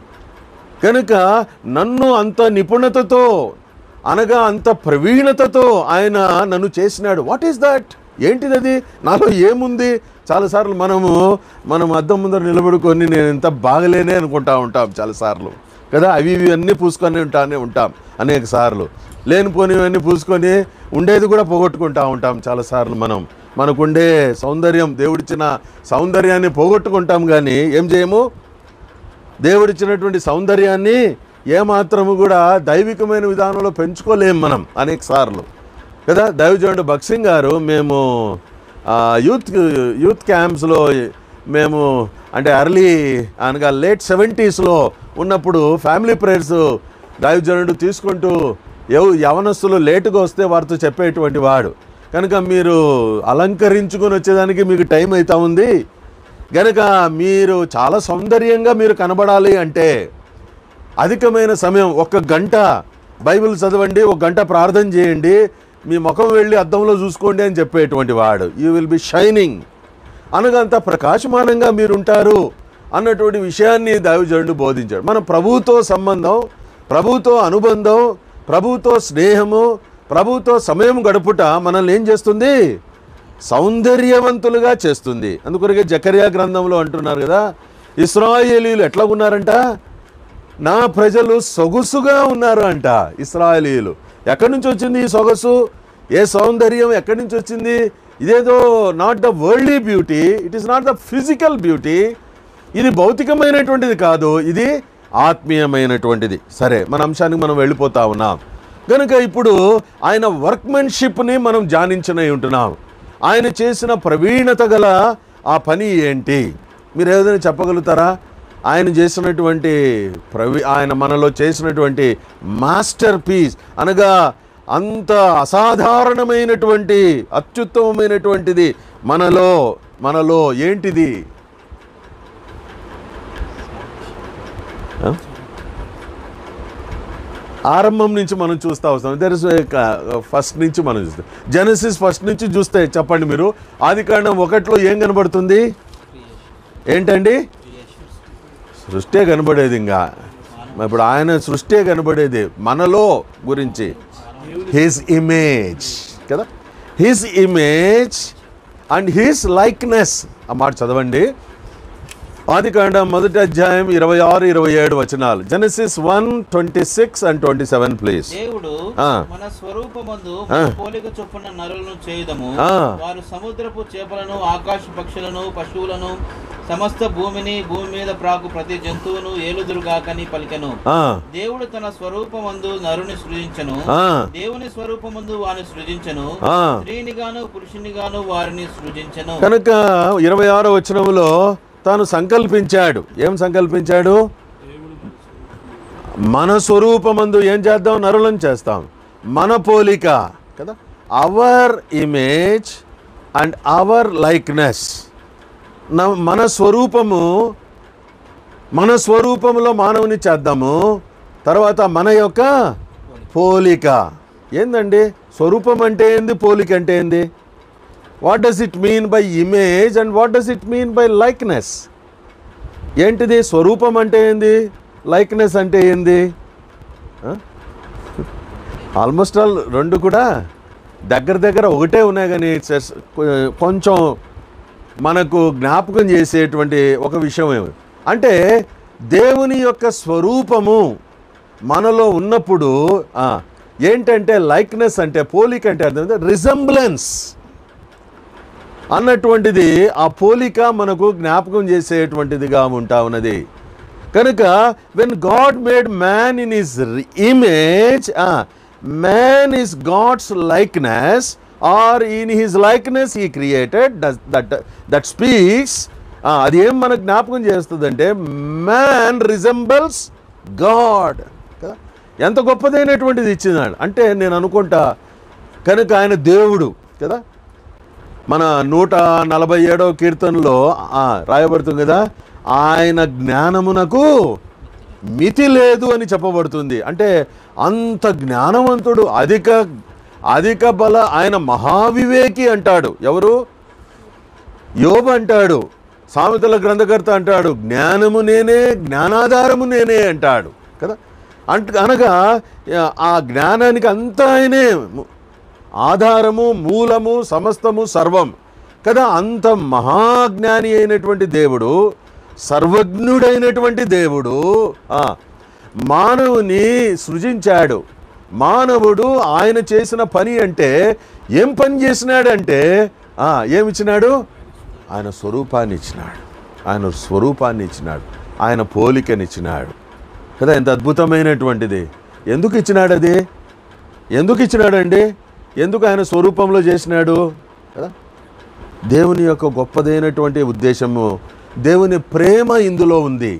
కనుక నన్ను అంత నిపుణతతో అనగా అంత ప్రవీణతతో ఆయన నన్ను చేసినాడు వాట్ ఈస్ దట్ ఏంటిది అది నాలో ఏముంది చాలాసార్లు మనము మనం అద్దం ముందర నిలబడుకొని నేను ఎంత బాగలేనే అనుకుంటా ఉంటాం చాలాసార్లు కదా అవి ఇవి అన్నీ పూసుకొని ఉంటానే ఉంటాం అనేక సార్లు లేనిపోనివన్నీ పూసుకొని ఉండేది కూడా పోగొట్టుకుంటా ఉంటాం చాలాసార్లు మనం మనకుండే సౌందర్యం దేవుడిచ్చిన సౌందర్యాన్ని పోగొట్టుకుంటాం కానీ ఏం చేయము దేవుడిచ్చినటువంటి సౌందర్యాన్ని ఏమాత్రము కూడా దైవికమైన విధానంలో పెంచుకోలేం మనం అనేక సార్లు కదా దైవజనుడు భక్సింగ్ గారు మేము ఆ, యూత్ యూత్ క్యాంప్స్లో మేము అంటే అర్లీ అనగా లేట్ సెవెంటీస్లో ఉన్నప్పుడు ఫ్యామిలీ ప్రేయర్స్ దైవజనుడు తీసుకుంటూ ఎవ యవనస్తులు లేటుగా వస్తే వారితో చెప్పేటువంటి వాడు కనుక మీరు అలంకరించుకొని వచ్చేదానికి మీకు టైం అవుతా ఉంది గనక మీరు చాలా సౌందర్యంగా మీరు కనబడాలి అంటే అధికమైన సమయం ఒక గంట బైబిల్ చదవండి ఒక గంట ప్రార్థన చేయండి మీ ముఖం వెళ్ళి అద్దంలో చూసుకోండి అని చెప్పేటువంటి వాడు యూ విల్ బి షైనింగ్ అనగా అంత ప్రకాశమానంగా మీరు ఉంటారు అన్నటువంటి విషయాన్ని దైవజనుడు బోధించాడు మన ప్రభువుతో సంబంధం ప్రభువుతో అనుబంధం ప్రభువుతో స్నేహము ప్రభువుతో సమయం గడుపుట మనల్ని ఏం చేస్తుంది సౌందర్యవంతులుగా చేస్తుంది అందుకొరకే జకర్యా గ్రంథంలో అంటున్నారు కదా ఇస్రాయేలీలు ఎట్లా ఉన్నారంట నా ప్రజలు సొగసుగా ఉన్నారు అంట ఇస్రాయేలీలు ఎక్కడి నుంచి వచ్చింది ఈ సొగసు ఏ సౌందర్యం ఎక్కడి నుంచి వచ్చింది ఇదేదో not the worldly beauty it is not the physical beauty ఇది భౌతికమైనటువంటిది కాదు ఇది ఆత్మీయమైనటువంటిది సరే మన అంశానికి మనం వెళ్ళిపోతా ఉన్నాం కనుక ఇప్పుడు ఆయన వర్క్మెన్షిప్ని మనం ధ్యానించనై ఉంటున్నాం ఆయన చేసిన ప్రవీణత గల ఆ పని ఏంటి మీరు ఏదైనా చెప్పగలుగుతారా ఆయన చేసినటువంటి ప్రవీ ఆయన మనలో చేసినటువంటి మాస్టర్ పీస్ అనగా అంత అసాధారణమైనటువంటి అత్యుత్తమమైనటువంటిది మనలో మనలో ఏంటిది ఆ? ఆరంభం నుంచి మనం చూస్తూ వస్తాం దర్ ఇస్ ఫస్ట్ నుంచి మనం చూస్తాం జెనసిస్ ఫస్ట్ నుంచి చూస్తే చెప్పండి మీరు ఆది కాండం ఒకటిలో ఏం కనబడుతుంది ఏంటండి సృష్టే కనబడేది ఇంకా ఇప్పుడు ఆయన సృష్టే కనబడేది మనలో గురించి హిస్ ఇమేజ్ కదా his image and his likeness ఆ మాట చదవండి ఆది కాండం మొదటి అధ్యాయం ఇరవై ఆరు ఇరవై ఏడు వచనాలు Genesis one twenty six and twenty seven please దేవుడు ఆ. మన స్వరూపమందు ఆ. మన పోలిక చొప్పున నరులను చేయుదము ఆ. వారు సముద్రపు చేపలను ఆకాశ పక్షులను పశువులను సమస్త భూమిని భూమి మీద ప్రాకు ప్రతి జంతువును ఏలుదురుగాకని పలికెను దేవుడు తన స్వరూపమందు నరుని సృజించను దేవుని స్వరూపమందు వాని సృజించను స్త్రీనిగాను పురుషునిగాను వారిని సృజించను కనుక ఇరవై ఆరో వచనంలో తాను సంకల్పించాడు ఏం సంకల్పించాడు మన స్వరూపమందు ఏం చేద్దాం నరులను చేస్తాం మన పోలిక కదా our image and our likeness మన స్వరూపము మన స్వరూపంలో మానవుని చేద్దాము తర్వాత మన యొక్క పోలిక ఏందండి స్వరూపం అంటే ఏంది పోలిక అంటే ఏంది what does it mean by image and what does it mean by likeness ఏంటిది స్వరూపం అంటే ఏంది లైక్నెస్ అంటే ఏంది ఆల్మోస్ట్ ఆల్ రెండు కూడా దగ్గర దగ్గర ఒకటే ఉన్నాయి కానీ it's- కొంచెం మనకు జ్ఞాపకం చేసేటువంటి ఒక విషయం ఏమి అంటే దేవుని యొక్క స్వరూపము మనలో ఉన్నప్పుడు ఆ, ఏంటంటే లైక్నెస్ అంటే పోలిక అంటే అర్థం రిజంబ్లెన్స్ అన్నటువంటిది ఆ పోలిక మనకు జ్ఞాపకం చేసేటువంటిదిగా ఉంటా ఉన్నది కనుక when God made man in his image man is God's likeness or in his likeness he created that that speaks అది ఏం మనకు జ్ఞాపకం చేస్తుందంటే మ్యాన్ రిజంబల్స్ గాడ్ కదా ఎంత గొప్పదైనటువంటిది ఇచ్చినాడు అంటే నేను అనుకుంటా కనుక ఆయన దేవుడు కదా మన నూట నలభై ఏడవ కీర్తనలో ఆ, రాయబడుతుంది కదా ఆయన జ్ఞానమునకు మితి లేదు అని చెప్పబడుతుంది అంటే అంత జ్ఞానవంతుడు అధిక అధిక బల ఆయన మహావివేకి అంటాడు ఎవరు యోబు అంటాడు సామెతల గ్రంథకర్త అంటాడు జ్ఞానము నేనే జ్ఞానాధారము నేనే అంటాడు కదా అంట అనగా ఆ జ్ఞానానికి అంతా ఆయనే ఆధారము మూలము సమస్తము సర్వం కదా అంత మహాజ్ఞాని అయినటువంటి దేవుడు సర్వజ్ఞుడైనటువంటి దేవుడు ఆ, మానవుని సృజించాడు మానవుడు ఆయన చేసిన పని అంటే ఏం పని చేసినాడంటే ఆ, ఏమిచ్చినాడు ఆయన స్వరూపాన్ని ఇచ్చినాడు ఆయన స్వరూపాన్ని ఇచ్చినాడు ఆయన పోలికనిచ్చినాడు కదా ఎంత అద్భుతమైనటువంటిది ఎందుకు ఇచ్చినాడు అది ఎందుకు ఇచ్చినాడండి ఎందుకు ఆయన స్వరూపంలో చేసినాడు కదా దేవుని యొక్క గొప్పదైనటువంటి ఉద్దేశము దేవుని ప్రేమ ఇందులో ఉంది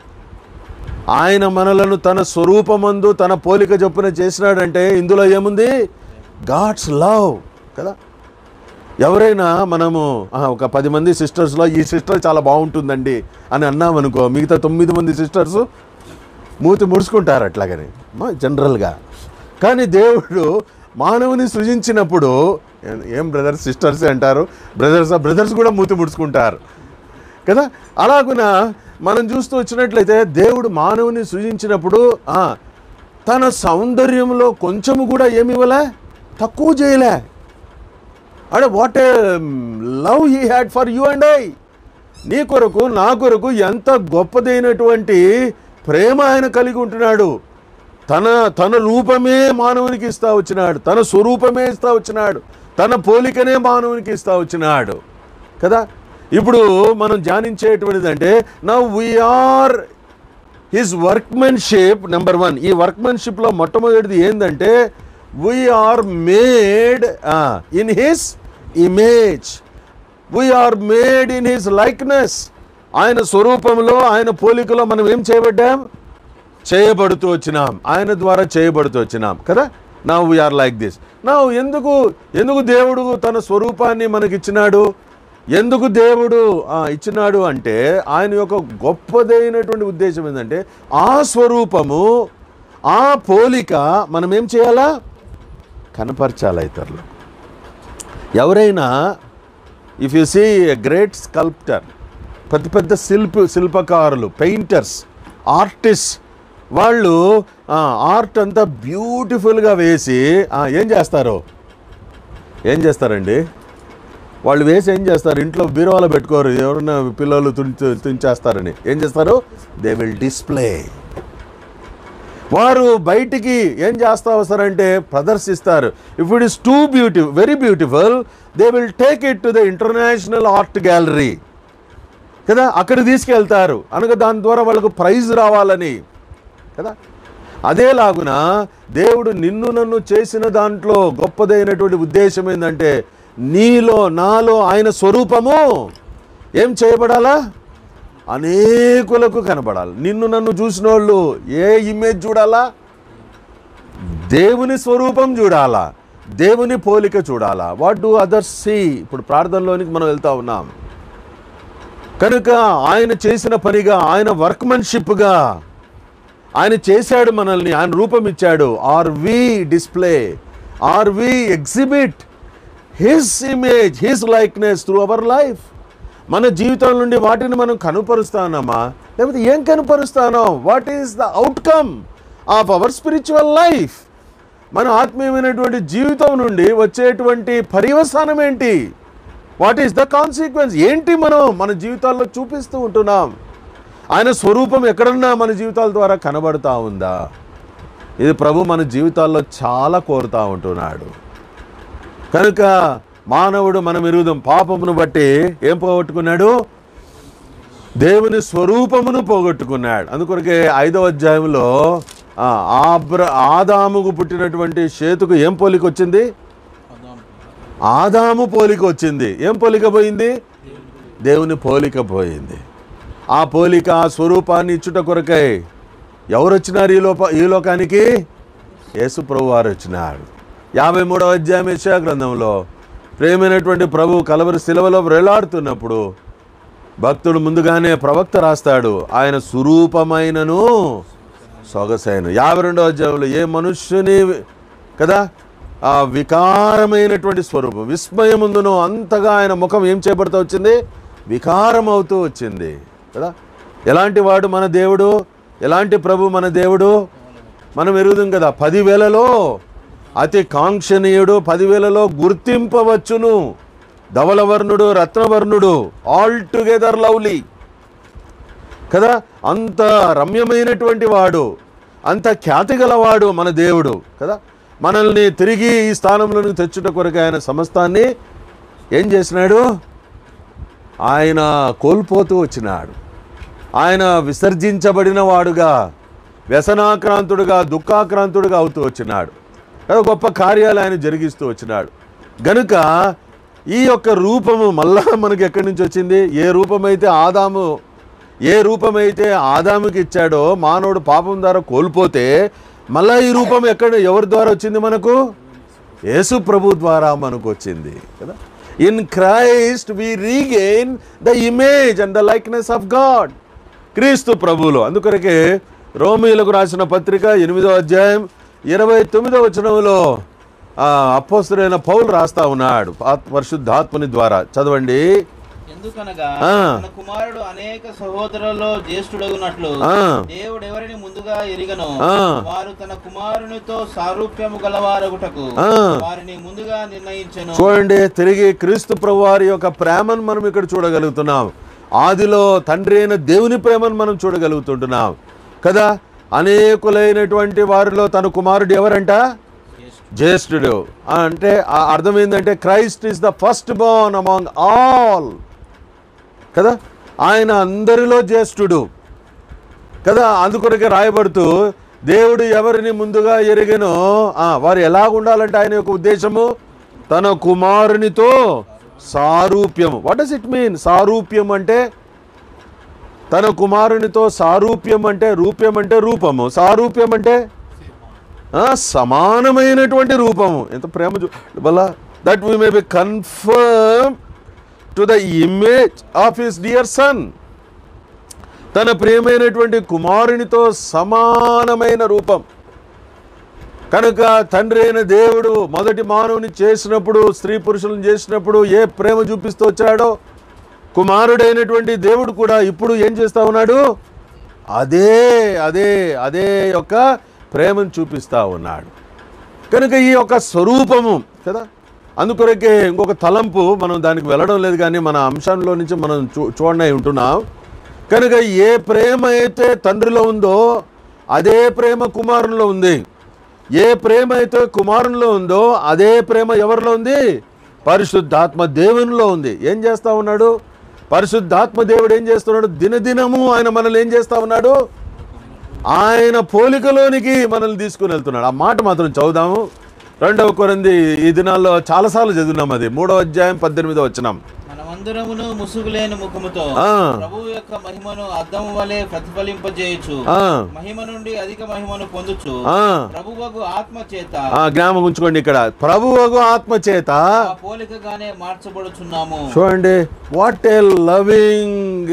ఆయన మనలను తన స్వరూపమందు తన పోలిక చొప్పున చేసినాడంటే ఇందులో ఏముంది గాడ్స్ లవ్ కదా ఎవరైనా మనము "ఆ, ఒక పది మంది సిస్టర్స్లో ఈ సిస్టర్ చాలా బాగుంటుందండి అని అన్నామనుకో మిగతా తొమ్మిది మంది సిస్టర్స్ మూతి ముడుచుకుంటారు అట్లాగని మా జనరల్గా కానీ దేవుడు మానవుని సృజించినప్పుడు ఏ- ఏం బ్రదర్స్ సిస్టర్స్ అంటారు బ్రదర్స్ బ్రదర్స్ కూడా మూతి ముడుచుకుంటారు కదా అలాగున మనం చూస్తూ వచ్చినట్లయితే దేవుడు మానవుని సృజించినప్పుడు ఆ, తన సౌందర్యంలో కొంచెము కూడా ఏమి ఇవ్వలే తక్కువ చేయలే అంటే what a love he had for you and I నీ కొరకు నా కొరకు ఎంత గొప్పదైనటువంటి ప్రేమ ఆయన కలిగి ఉంటున్నాడు తన తన రూపమే మానవునికి ఇస్తా వచ్చినాడు తన స్వరూపమే ఇస్తా వచ్చినాడు తన పోలికనే మానవునికి ఇస్తా వచ్చినాడు కదా ఇప్పుడు మనం ధ్యానించేటువంటిది అంటే now we are his workmanship number one ఈ వర్క్మెన్షిప్లో మొట్టమొదటిది ఏంటంటే we are made in his image we are made in his likeness ఆయన స్వరూపంలో ఆయన పోలికలో మనం ఏం చేయబడ్డాం చేయబడుతూ వచ్చినాం ఆయన ద్వారా చేయబడుతూ వచ్చినాం కదా నా వీఆర్ లైక్ దిస్ నా ఎందుకు ఎందుకు దేవుడు తన స్వరూపాన్ని మనకిచ్చినాడు ఎందుకు దేవుడు ఆ, ఇచ్చినాడు అంటే ఆయన యొక్క గొప్పదైనటువంటి ఉద్దేశం ఏంటంటే ఆ స్వరూపము ఆ పోలిక మనం ఏం చేయాలా కనపరచాలి ఇతరులు ఎవరైనా if you see a great sculptor పెద్ద పెద్ద శిల్ప శిల్పకారులు పెయింటర్స్ ఆర్టిస్ట్ వాళ్ళు ఆర్ట్ అంతా బ్యూటిఫుల్గా వేసి ఆ, ఏం చేస్తారు ఏం చేస్తారండి వాళ్ళు వేసి ఏం చేస్తారు ఇంట్లో బీరువాలో పెట్టుకోరు ఎవరైనా పిల్లలు తుంచి తుంచేస్తారని ఏం చేస్తారు దే విల్ డిస్ప్లే వారు బయటికి ఏం చేస్తా వస్తారంటే ప్రదర్శిస్తారు if it is too beauty very beautiful they will take it to the international art gallery కదా అక్కడ తీసుకెళ్తారు అనగా దాని ద్వారా వాళ్ళకు ప్రైజ్ రావాలని కదా అదేలాగున దేవుడు నిన్ను నన్ను చేసిన దాంట్లో గొప్పదైనటువంటి ఉద్దేశం ఏంటంటే నీలో నాలో ఆయన స్వరూపము ఏం చేయబడాలా అనేకులకు కనబడాలి నిన్ను నన్ను చూసిన వాళ్ళు ఏ ఇమేజ్ చూడాలా దేవుని స్వరూపం చూడాలా దేవుని పోలిక చూడాలా వాట్ డు అదర్స్ సీ ఇప్పుడు ప్రార్థనలోనికి మనం వెళ్తా ఉన్నాం కనుక ఆయన చేసిన పనిగా ఆయన వర్క్మెన్షిప్గా ఆయన చేశాడు మనల్ని ఆయన రూపం ఇచ్చాడు are we display are we exhibit his image his likeness through our life మన జీవితం నుండి వాటిని మనం కనుపరుస్తానమ్మా లేకపోతే ఏం కనుపరుస్తానో what is the outcome of our spiritual life మన ఆత్మీయమైనటువంటి జీవితం నుండి వచ్చేటువంటి పర్యవసానం ఏంటి వాట్ ఈస్ ద కాన్సిక్వెన్స్ ఏంటి మనం మన జీవితాల్లో చూపిస్తూ ఉంటున్నాం ఆయన స్వరూపం ఎక్కడన్నా మన జీవితాల ద్వారా కనబడుతూ ఉందా ఇది ప్రభు మన జీవితాల్లో చాలా కోరుతూ ఉంటున్నాడు కనుక మానవుడు మనం ఎరుగుదాం పాపమును బట్టి ఏం పోగొట్టుకున్నాడు దేవుని స్వరూపమును పోగొట్టుకున్నాడు అందుకొరకే ఐదవ అధ్యాయంలో ఆ, ఆబ్ర ఆదాముకు పుట్టినటువంటి చేతుకు ఏం పోలిక వచ్చింది ఆదాము పోలిక వచ్చింది ఏం పోలిక పోయింది దేవుని పోలిక పోయింది ఆ పోలిక ఆ స్వరూపాన్ని ఇచ్చుట కొరకై ఎవరు వచ్చినారు ఈ లోప ఈ లోకానికి యేసు ప్రభు వారు వచ్చినారు యాభై మూడవ అధ్యాయం యెషయా గ్రంథంలో ప్రేమైనటువంటి ప్రభు కలవరి శిలవలో వేలాడుతున్నప్పుడు భక్తుడు ముందుగానే ప్రవక్త రాస్తాడు ఆయన స్వరూపమైనను సొగసైన యాభై రెండవ అధ్యాయంలో ఏ మనుష్యుని కదా ఆ వికారమైనటువంటి స్వరూపం విస్మయముందును అంతగా ఆయన ముఖం ఏం చేయబడుతూ వచ్చింది వికారం అవుతూ వచ్చింది కదా ఎలాంటి వాడు మన దేవుడు ఎలాంటి ప్రభు మన దేవుడు మనం ఎరుగుదాం కదా పదివేలలో అతి కాంక్షణీయుడు పదివేలలో గుర్తింపవచ్చును ధవలవర్ణుడు రత్నవర్ణుడు ఆల్ టుగెదర్ లవ్లీ కదా అంత రమ్యమైనటువంటి వాడు అంత ఖ్యాతి గలవాడు మన దేవుడు కదా మనల్ని తిరిగి ఈ స్థానంలోకి తెచ్చుట కొరకు ఆయన సమస్తాన్ని ఏం చేసినాడు ఆయన కోల్పోతూ వచ్చినాడు ఆయన విసర్జించబడిన వాడుగా వ్యసనాక్రాంతుడుగా దుఃఖాక్రాంతుడుగా అవుతూ వచ్చినాడు కదా గొప్ప కార్యాలు ఆయన జరిగిస్తూ వచ్చినాడు గనుక ఈ యొక్క రూపము మళ్ళా మనకి ఎక్కడి నుంచి వచ్చింది ఏ రూపమైతే ఆదాము ఏ రూపమైతే ఆదాముకి ఇచ్చాడో మానవుడు పాపం ద్వారా కోల్పోతే మళ్ళా ఈ రూపం ఎక్కడ ఎవరి ద్వారా వచ్చింది మనకు యేసు ప్రభు ద్వారా మనకు వచ్చింది కదా in Christ we regain the image and the likeness of God క్రీస్తు ప్రభువులో అందుకొరకే రోమీలకు రాసిన పత్రిక ఎనిమిదో అధ్యాయం ఇరవై తొమ్మిదో వచనంలో ఆ, అపోస్తుడైన పౌలు రాస్తా ఉన్నాడు ఆత్- పరిశుద్ధాత్మని ద్వారా చదవండి ఎందుకనగా ఆ. తన కుమారుడు అనేక సహోదరులలో జ్యేష్ఠుడగునట్లు ఆ. దేవుడు ఎవరిని ముందుగా ఎరిగనో ఆ. వారు తన కుమారునితో సారూప్యము గలవారగుటకు ఆ. వారిని ముందుగా నిర్ణయించెను చూడండి తిరిగి క్రీస్తు ప్రభు వారి యొక్క ప్రేమను మనం ఇక్కడ చూడగలుగుతున్నాం ఆదిలో తండ్రి అయిన దేవుని ప్రేమను మనం చూడగలుగుతుంటున్నాం కదా అనేకులైనటువంటి వారిలో తన కుమారుడు ఎవరంట జ్యేష్ఠుడు ఆ, అంటే ఆ అర్థం ఏంటంటే Christ is the first born among all కదా ఆయన అందరిలో జ్యేష్ఠుడు కదా అందుకొరకే రాయబడుతూ దేవుడు ఎవరిని ముందుగా ఎరిగినో ఆ, వారు ఎలా ఉండాలంటే ఆయన యొక్క ఉద్దేశము తన కుమారునితో సారూప్యము వాట్ డస్ ఇట్ మీన్ సారూప్యం అంటే తన కుమారునితో సారూప్యం అంటే రూప్యం అంటే రూపము సారూప్యం అంటే ఆ, సమానమైనటువంటి రూపము ఎంత ప్రేమ చూ వల్ల that we may be confirm to the image of his dear son తన ప్రియమైనటువంటి కుమారునితో సమానమైన రూపం కనుక తండ్రి అయిన దేవుడు మొదటి మానవుని చేసినప్పుడు స్త్రీ పురుషులను చేసినప్పుడు ఏ ప్రేమ చూపిస్తూ వచ్చాడో కుమారుడైనటువంటి దేవుడు కూడా ఇప్పుడు ఏం చేస్తా ఉన్నాడు అదే అదే అదే యొక్క ప్రేమను చూపిస్తా ఉన్నాడు కనుక ఈ యొక్క స్వరూపము కదా అందుకొరకే ఇంకొక తలంపు మనం దానికి వెళ్ళడం లేదు కానీ మన అంశంలో నుంచి మనం చూ చూడనే ఉంటున్నాం కనుక ఏ ప్రేమ అయితే తండ్రిలో ఉందో అదే ప్రేమ కుమారునిలో ఉంది ఏ ప్రేమ అయితే కుమారునిలో ఉందో అదే ప్రేమ ఎవరిలో ఉంది పరిశుద్ధాత్మ దేవునిలో ఉంది ఏం చేస్తా ఉన్నాడు పరిశుద్ధాత్మ దేవుడు ఏం చేస్తున్నాడు దినదినము ఆయన మనల్ని ఏం చేస్తా ఉన్నాడు ఆయన పోలికలోనికి మనల్ని తీసుకుని వెళ్తున్నాడు ఆ మాట మాత్రం చదువుదాము రెండవ కొరంది ఈ దినాల్లో చాలాసార్లు చదివినాం అది మూడవ అధ్యాయం పద్దెనిమిదో వచ్చినాం మనమందరమును ముసుగులేని ముఖముతో ఆ. ప్రభువు యొక్క మహిమను అద్దము వలె ప్రతిఫలింపజేయచ్చు ఆ, మహిమ నుండి అధిక మహిమను పొందుచు ఆ, ప్రభువకు ఆత్మ చేత ఆ, జ్ఞాపకం ఉంచుకోండి ఇక్కడ ప్రభువగు ఆత్మ చేత ఆ పోలికగానే మార్చబడుచున్నాము చూడండి what a loving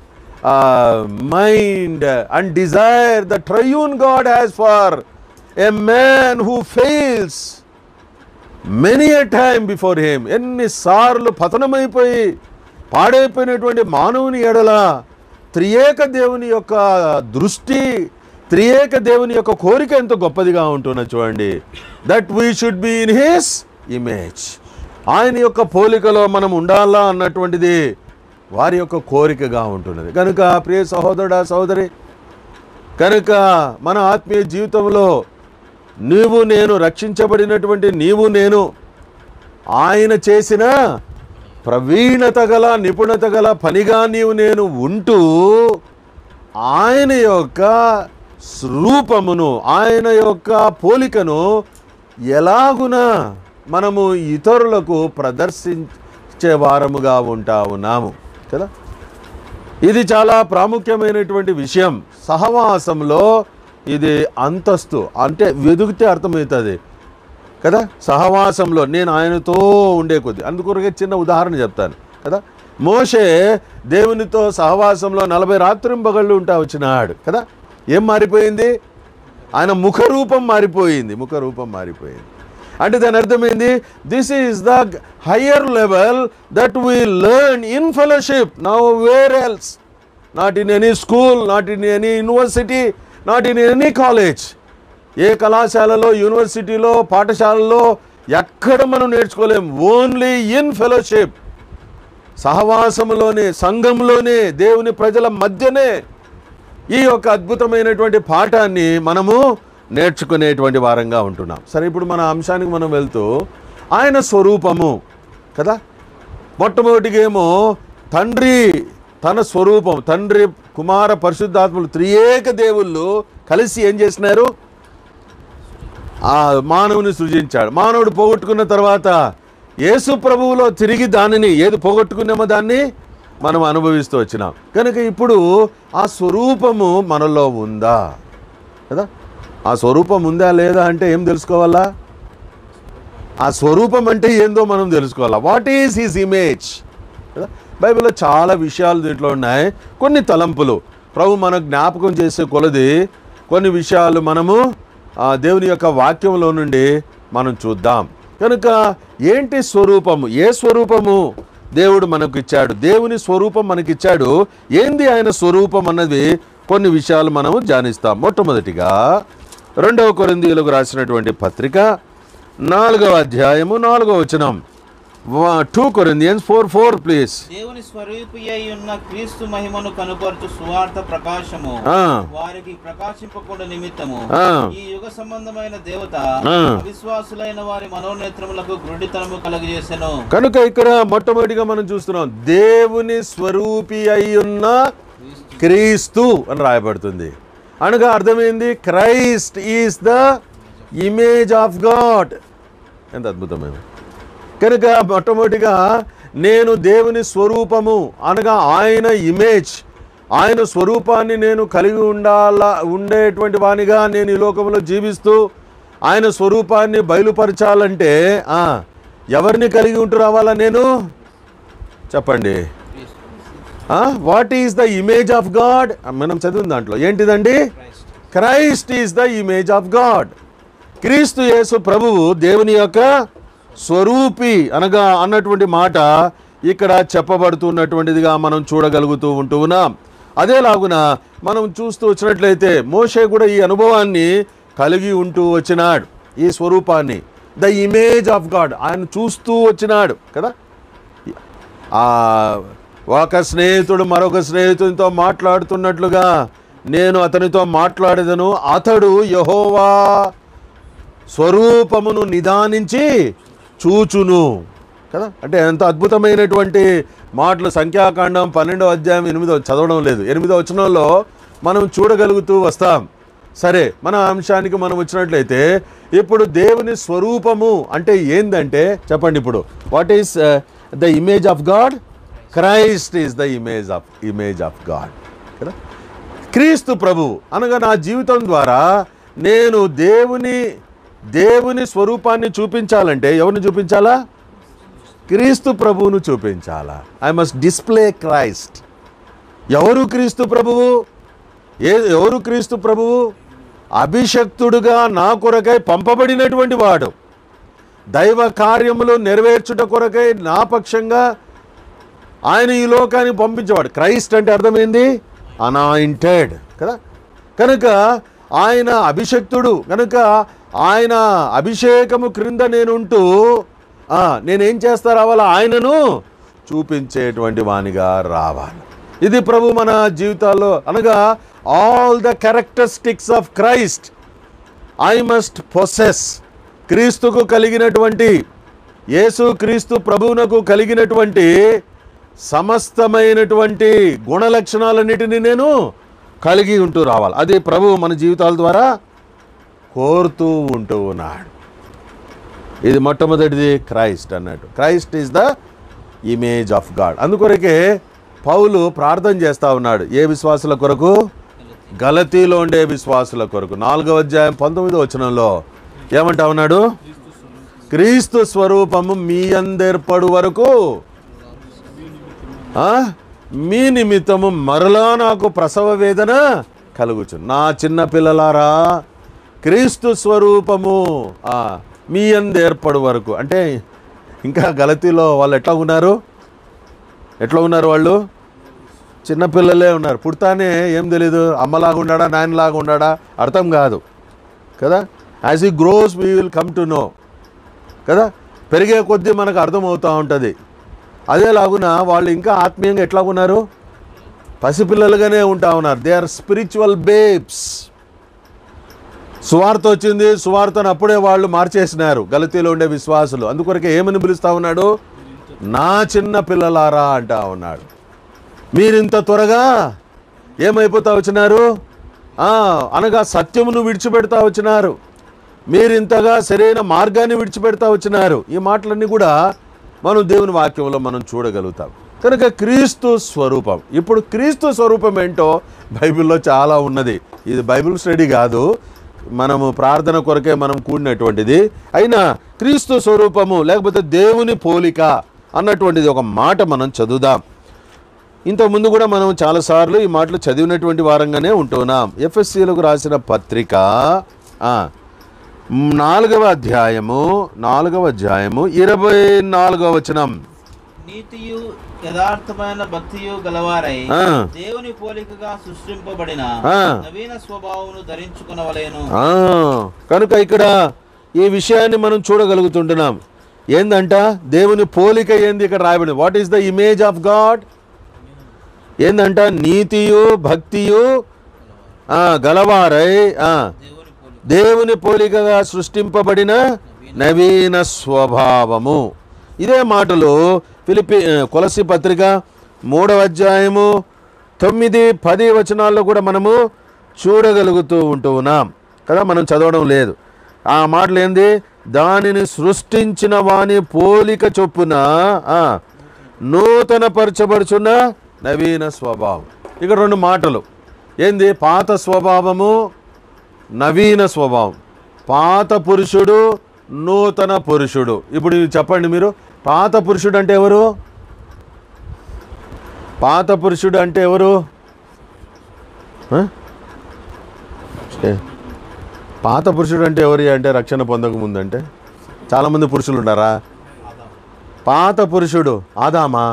mind and desire the triune God has for a man who fails many a time before him ఎన్నిసార్లు పతనమైపోయి పాడైపోయినటువంటి మానవుని ఎడల త్రియేక దేవుని యొక్క దృష్టి త్రియేక దేవుని యొక్క కోరిక ఎంత గొప్పదిగా ఉంటున్నది చూడండి that we should be in his image ఆయన యొక్క పోలికలో మనం ఉండాలా అన్నటువంటిది వారి యొక్క కోరికగా ఉంటున్నది కనుక ప్రియ సహోదరుడా సహోదరి కనుక మన ఆత్మీయ జీవితంలో నీవు నేను రక్షించబడినటువంటి నీవు నేను ఆయన చేసిన ప్రవీణత గల నిపుణత గల పనిగా నీవు నేను ఉంటూ ఆయన యొక్క రూపమును ఆయన యొక్క పోలికను ఎలాగున మనము ఇతరులకు ప్రదర్శించే వారముగా ఉంటా ఉన్నాము కదా ఇది చాలా ప్రాముఖ్యమైనటువంటి విషయం సహవాసంలో ఇది అంతస్తు అంటే వెదుగితే అర్థమవుతుంది కదా సహవాసంలో నేను ఆయనతో ఉండే కొద్ది అందుకొరకే చిన్న ఉదాహరణ చెప్తాను కదా మోషే దేవునితో సహవాసంలో నలభై రాత్రింబగళ్ళు ఉంటా వచ్చినాడు కదా ఏం మారిపోయింది ఆయన ముఖరూపం మారిపోయింది ముఖరూపం మారిపోయింది అంటే దాని అర్థమైంది this is the higher level that we learn in fellowship nowhere else not in any school not in any university not in any college ఏ కళాశాలలో యూనివర్సిటీలో పాఠశాలలో ఎక్కడ మనం నేర్చుకోలేం ఓన్లీ ఇన్ ఫెలోషిప్ సహవాసములోనే సంఘంలోనే దేవుని ప్రజల మధ్యనే ఈ యొక్క అద్భుతమైనటువంటి పాఠాన్ని మనము నేర్చుకునేటువంటి వారంగా ఉంటున్నాం సరే ఇప్పుడు మన అంశానికి మనం వెళ్తూ ఆయన స్వరూపము కదా మొట్టమొదటిగా ఏమో తండ్రి తన స్వరూపం తండ్రి కుమార పరిశుద్ధాత్మలు త్రియేక దేవుళ్ళు కలిసి ఏం చేసినారు ఆ మానవుని సృజించాడు మానవుడు పోగొట్టుకున్న తర్వాత యేసు ప్రభువులో తిరిగి దానిని ఏది పోగొట్టుకున్నామో దాన్ని మనం అనుభవిస్తూ వచ్చినాం కనుక ఇప్పుడు ఆ స్వరూపము మనలో ఉందా కదా ఆ స్వరూపం ఉందా లేదా అంటే ఏం తెలుసుకోవాలా ఆ స్వరూపం అంటే ఏందో మనం తెలుసుకోవాలా వాట్ ఈజ్ హిస్ ఇమేజ్ కదా బైబిల్లో చాలా విషయాలు దీంట్లో ఉన్నాయి కొన్ని తలంపులు ప్రభు మన జ్ఞాపకం చేసే కొలది కొన్ని విషయాలు మనము ఆ, దేవుని యొక్క వాక్యంలో నుండి మనం చూద్దాం కనుక ఏంటి స్వరూపము ఏ స్వరూపము దేవుడు మనకు ఇచ్చాడు దేవుని స్వరూపం మనకిచ్చాడు ఏంది ఆయన స్వరూపం అన్నది కొన్ని విషయాలు మనము ధ్యానిస్తాం మొట్టమొదటిగా రెండవ కొరిందీలకు రాసినటువంటి పత్రిక నాలుగవ అధ్యాయము నాలుగవ వచనం two Corinthians four four please దేవుని స్వరూపి అయి ఉన్న క్రీస్తు మహిమను కనుపరచు సువార్త ప్రకాశము వారికి ప్రకాశింపకుండా నిమిత్తము ఆ. ఈ యుగ సంబంధమైన దేవత ఆ. అవిశ్వాసులైన వారి మనోనేత్రములకు గురుడితనము కలగజేసెను కనుక ఇక్కడ మొట్టమొదటిగా మనం చూస్తున్నాం దేవుని స్వరూపి అయి ఉన్న క్రీస్తు అని రాయబడుతుంది అనగా అర్థమైంది Christ is the image of God ఎంత అద్భుతమైన కనుక మొట్టమొదటిగా నేను దేవుని స్వరూపము అనగా ఆయన ఇమేజ్ ఆయన స్వరూపాన్ని నేను కలిగి ఉండాలా ఉండేటువంటి వానిగా నేను ఈ లోకంలో జీవిస్తూ ఆయన స్వరూపాన్ని బయలుపరచాలంటే ఆ, ఎవరిని కలిగి ఉంటూ రావాలా నేను చెప్పండి what is the image of God మనం చదివిన దాంట్లో ఏంటిదండి Christ is the image of God క్రీస్తు యేసు ప్రభువు దేవుని యొక్క స్వరూపి అనగా అన్నటువంటి మాట ఇక్కడ చెప్పబడుతున్నటువంటిదిగా మనం చూడగలుగుతూ ఉంటూ ఉన్నాం అదేలాగున మనం చూస్తూ వచ్చినట్లయితే మోషే కూడా ఈ అనుభవాన్ని కలిగి ఉంటూ వచ్చినాడు ఈ స్వరూపాన్ని ద ఇమేజ్ ఆఫ్ గాడ్ ఆయన చూస్తూ వచ్చినాడు కదా ఆ ఒక స్నేహితుడు మరొక స్నేహితునితో మాట్లాడుతున్నట్లుగా నేను అతనితో మాట్లాడేదను అతడు యహోవా స్వరూపమును నిదానించి చూచును కదా అంటే ఎంత అద్భుతమైనటువంటి మాటలు సంఖ్యాకాండం పన్నెండో అధ్యాయం ఎనిమిదో చదవడం లేదు ఎనిమిదో వచనంలో మనం చూడగలుగుతూ వస్తాం సరే మన అంశానికి మనం వచ్చినట్లయితే ఇప్పుడు దేవుని స్వరూపము అంటే ఏందంటే చెప్పండి ఇప్పుడు what is the image of God Christ is the image of image of God కదా క్రీస్తు ప్రభు అనగా నా జీవితం ద్వారా నేను దేవుని దేవుని స్వరూపాన్ని చూపించాలంటే ఎవరిని చూపించాలా క్రీస్తు ప్రభువును చూపించాలా ఐ మస్ట్ డిస్ప్లే క్రైస్ట్ ఎవరు క్రీస్తు ప్రభువు ఏ ఎవరు క్రీస్తు ప్రభువు అభిషక్తుడుగా నా కొరకై పంపబడినటువంటి వాడు దైవ కార్యములు నెరవేర్చుట కొరకై నా పక్షంగా ఆయన ఈ లోకానికి పంపించేవాడు క్రైస్ట్ అంటే అర్థమైంది అనాయింటెడ్ కదా కనుక ఆయన అభిషక్తుడు కనుక ఆయన అభిషేకము క్రింద నేనుంటూ ఆ, నేనేం చేస్తా రావాలా ఆయనను చూపించేటువంటి వానిగా రావాలి ఇది ప్రభు మన జీవితాల్లో అనగా all the characteristics of Christ I must possess క్రీస్తుకు కలిగినటువంటి యేసు క్రీస్తు ప్రభువునకు కలిగినటువంటి సమస్తమైనటువంటి గుణలక్షణాలన్నిటినీ నేను కలిగి ఉంటూ రావాలి అది ప్రభు మన జీవితాల ద్వారా కోరుతూ ఉంటూ ఉన్నాడు ఇది మొట్టమొదటిది క్రైస్ట్ అన్నట్టు Christ is the image of God అందుకొరకే పౌలు ప్రార్థన చేస్తా ఉన్నాడు ఏ విశ్వాసుల కొరకు గలతీలో ఉండే విశ్వాసుల కొరకు నాలుగవ అధ్యాయం పంతొమ్మిదో వచనంలో ఏమంటా ఉన్నాడు క్రీస్తు స్వరూపము మీ అందర్పడు వరకు ఆ? మీ నిమిత్తము మరలా నాకు ప్రసవ వేదన కలుగుచు నా చిన్న పిల్లలారా క్రీస్తు స్వరూపము ఆ, మీ అందు ఏర్పడు వరకు అంటే ఇంకా గలతీలో వాళ్ళు ఎట్లా ఉన్నారు ఎట్లా ఉన్నారు వాళ్ళు చిన్నపిల్లలే ఉన్నారు పుడతానే ఏం తెలీదు అమ్మలాగా ఉన్నాడా నాయనలాగా ఉన్నాడా అర్థం కాదు కదా as he grows we will come to know కదా పెరిగే కొద్దీ మనకు అర్థమవుతూ ఉంటుంది అదేలాగున వాళ్ళు ఇంకా ఆత్మీయంగా ఎట్లా ఉన్నారు పసిపిల్లలుగానే ఉంటా ఉన్నారు దే ఆర్ స్పిరిచువల్ బేబ్స్ సువార్త వచ్చింది సువార్తను అప్పుడే వాళ్ళు మార్చేసినారు గలతీలో ఉండే విశ్వాసులు అందుకొరకే ఏమని పిలుస్తా ఉన్నాడు నా చిన్న పిల్లలారా అంటా ఉన్నాడు మీరింత త్వరగా ఏమైపోతా వచ్చినారు ఆ, అనగా సత్యమును విడిచిపెడతా వచ్చినారు మీరింతగా సరైన మార్గాన్ని విడిచిపెడతా వచ్చినారు ఈ మాటలన్నీ కూడా మనం దేవుని వాక్యంలో మనం చూడగలుగుతాం కనుక క్రీస్తు స్వరూపం ఇప్పుడు క్రీస్తు స్వరూపం ఏంటో బైబిల్లో చాలా ఉన్నది ఇది బైబిల్ స్టడీ కాదు మనము ప్రార్థన కొరకే మనం కూడినటువంటిది అయినా క్రీస్తు స్వరూపము లేకపోతే దేవుని పోలిక అన్నటువంటిది ఒక మాట మనం చదువుదాం ఇంతకుముందు కూడా మనం చాలాసార్లు ఈ మాటలు చదివినటువంటి వారంగానే ఉంటున్నాం ఎఫ్ఎస్సీలకు రాసిన పత్రిక ఆ, మ్, నాలుగవ అధ్యాయము నాలుగవ అధ్యాయము ఇరవై నాలుగవ వచనం నీతియు యథార్థమైన భక్తియు గలవారై ఆ. దేవుని పోలికగా సృష్టింపబడిన ఆ. నవీన స్వభావమును ధరించుకునవలేను ఆ, కనుక ఇక్కడ ఈ విషయాన్ని మనం చూడగలుగుతుంటున్నాం ఏందంట దేవుని పోలిక ఏంది ఇక్కడ రాయబడింది what is the image of God ఏందంట నీతియు భక్తియు ఆ, గలవారై ఆ, దేవుని పోలిక దేవుని పోలికగా సృష్టింపబడిన నవీన స్వభావము ఇదే మాటలు ఫిలిపి కొలసి పత్రిక మూడవ అధ్యాయము తొమ్మిది పది వచనాల్లో కూడా మనము చూడగలుగుతూ ఉంటూ ఉన్నాం కదా మనం చదవడం లేదు ఆ మాటలు ఏంది దానిని సృష్టించిన వాని పోలిక చొప్పున ఆ, నూతన పరచబడుచున్న నవీన స్వభావం ఇక్కడ రెండు మాటలు ఏంది పాత స్వభావము నవీన స్వభావం పాత పురుషుడు నూతన పురుషుడు ఇప్పుడు ఇది చెప్పండి మీరు పాత పురుషుడు అంటే ఎవరు పాత పురుషుడు అంటే ఎవరు ఆ? ఏ? పాత పురుషుడు అంటే ఎవరి అంటే రక్షణ పొందక ముందంటే చాలామంది పురుషులు ఉన్నారా పాత పురుషుడు ఆదామా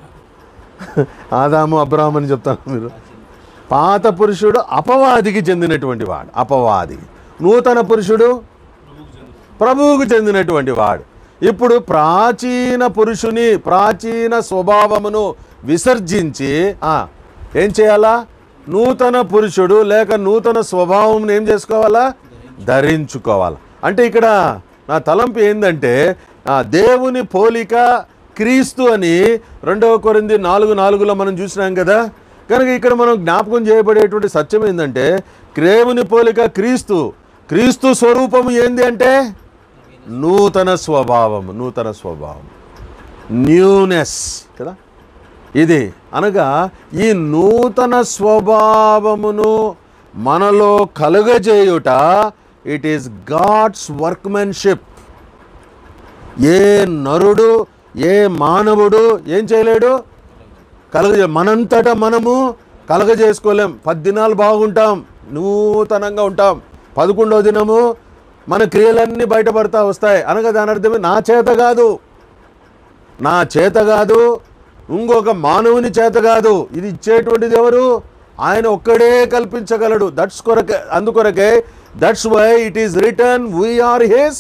ఆదాము అబ్రాహం అని చెప్తాను మీరు పాత పురుషుడు అపవాదికి చెందినటువంటి వాడు అపవాది నూతన పురుషుడు ప్రభువుకు చెందినటువంటి వాడు ఇప్పుడు ప్రాచీన పురుషుని ప్రాచీన స్వభావమును విసర్జించి ఆ, ఏం చేయాలా నూతన పురుషుడు లేక నూతన స్వభావం ఏం చేసుకోవాలా ధరించుకోవాలి అంటే ఇక్కడ నా తలంపు ఏంటంటే ఆ, దేవుని పోలిక క్రీస్తు అని రెండవ కొరింది నాలుగు నాలుగులో మనం చూసినాం కదా కనుక ఇక్కడ మనం జ్ఞాపకం చేయబడేటువంటి సత్యం ఏంటంటే దేవుని పోలిక క్రీస్తు క్రీస్తు స్వరూపము ఏంది అంటే నూతన స్వభావం నూతన స్వభావం న్యూనెస్ కదా ఇది అనగా ఈ నూతన స్వభావమును మనలో కలుగజేయుట ఇట్ ఈస్ గాడ్స్ వర్క్మెన్షిప్ ఏ నరుడు ఏ మానవుడు ఏం చేయలేడు కలగజే మనంతటా మనము కలగజేసుకోలేం పది దినాలు బాగుంటాం నూతనంగా ఉంటాం పదకొండవ దినము మన క్రియలన్నీ బయటపడతా వస్తాయి అనగా దాని అర్థమే నా చేత కాదు నా చేత కాదు ఇంకొక మానవుని చేత కాదు ఇది ఇచ్చేటువంటిది ఎవరు ఆయన ఒక్కడే కల్పించగలడు దట్స్ కొరకే అందుకొరకే that's why it is return we are his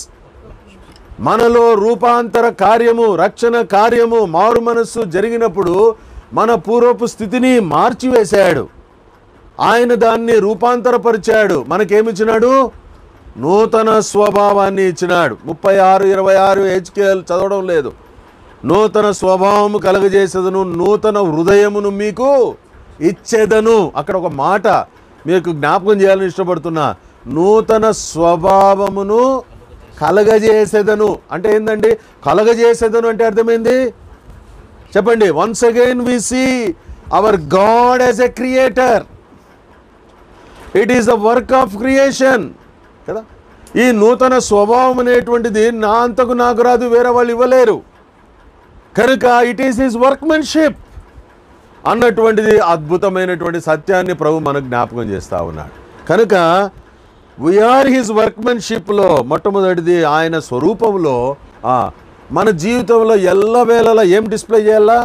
మనలో రూపాంతర కార్యము రక్షణ కార్యము మారు మనస్సు జరిగినప్పుడు మన పూర్వపు స్థితిని మార్చివేశాడు ఆయన దాన్ని రూపాంతరపరిచాడు మనకేమిచ్చినాడు నూతన స్వభావాన్ని ఇచ్చినాడు ముప్పై ఆరు ఇరవై ఆరు హెచ్కేఎల్ చదవడం లేదు నూతన స్వభావము కలగజేసేదను నూతన హృదయమును మీకు ఇచ్చేదను అక్కడ ఒక మాట మీకు జ్ఞాపకం చేయాలని ఇష్టపడుతున్నా నూతన స్వభావమును కలగజేసేదను అంటే ఏందండి కలగజేసేదను అంటే అర్థమైంది చెప్పండి once again we see our God as a creator it is the work of creation కదా ఈ నూతన స్వభావం అనేటువంటిది నా అంతకు నాకు రాదు వేరే వాళ్ళు ఇవ్వలేరు కనుక ఇట్ ఈస్ హిస్ వర్క్మెన్షిప్ అన్నటువంటిది అద్భుతమైనటువంటి సత్యాన్ని ప్రభు మనకు జ్ఞాపకం చేస్తూ ఉన్నాడు కనుక వీఆర్ హిజ్ వర్క్మెన్షిప్లో మొట్టమొదటిది ఆయన స్వరూపంలో ఆ, మన జీవితంలో ఎల్లవేళలా ఏం డిస్ప్లే చేయాలా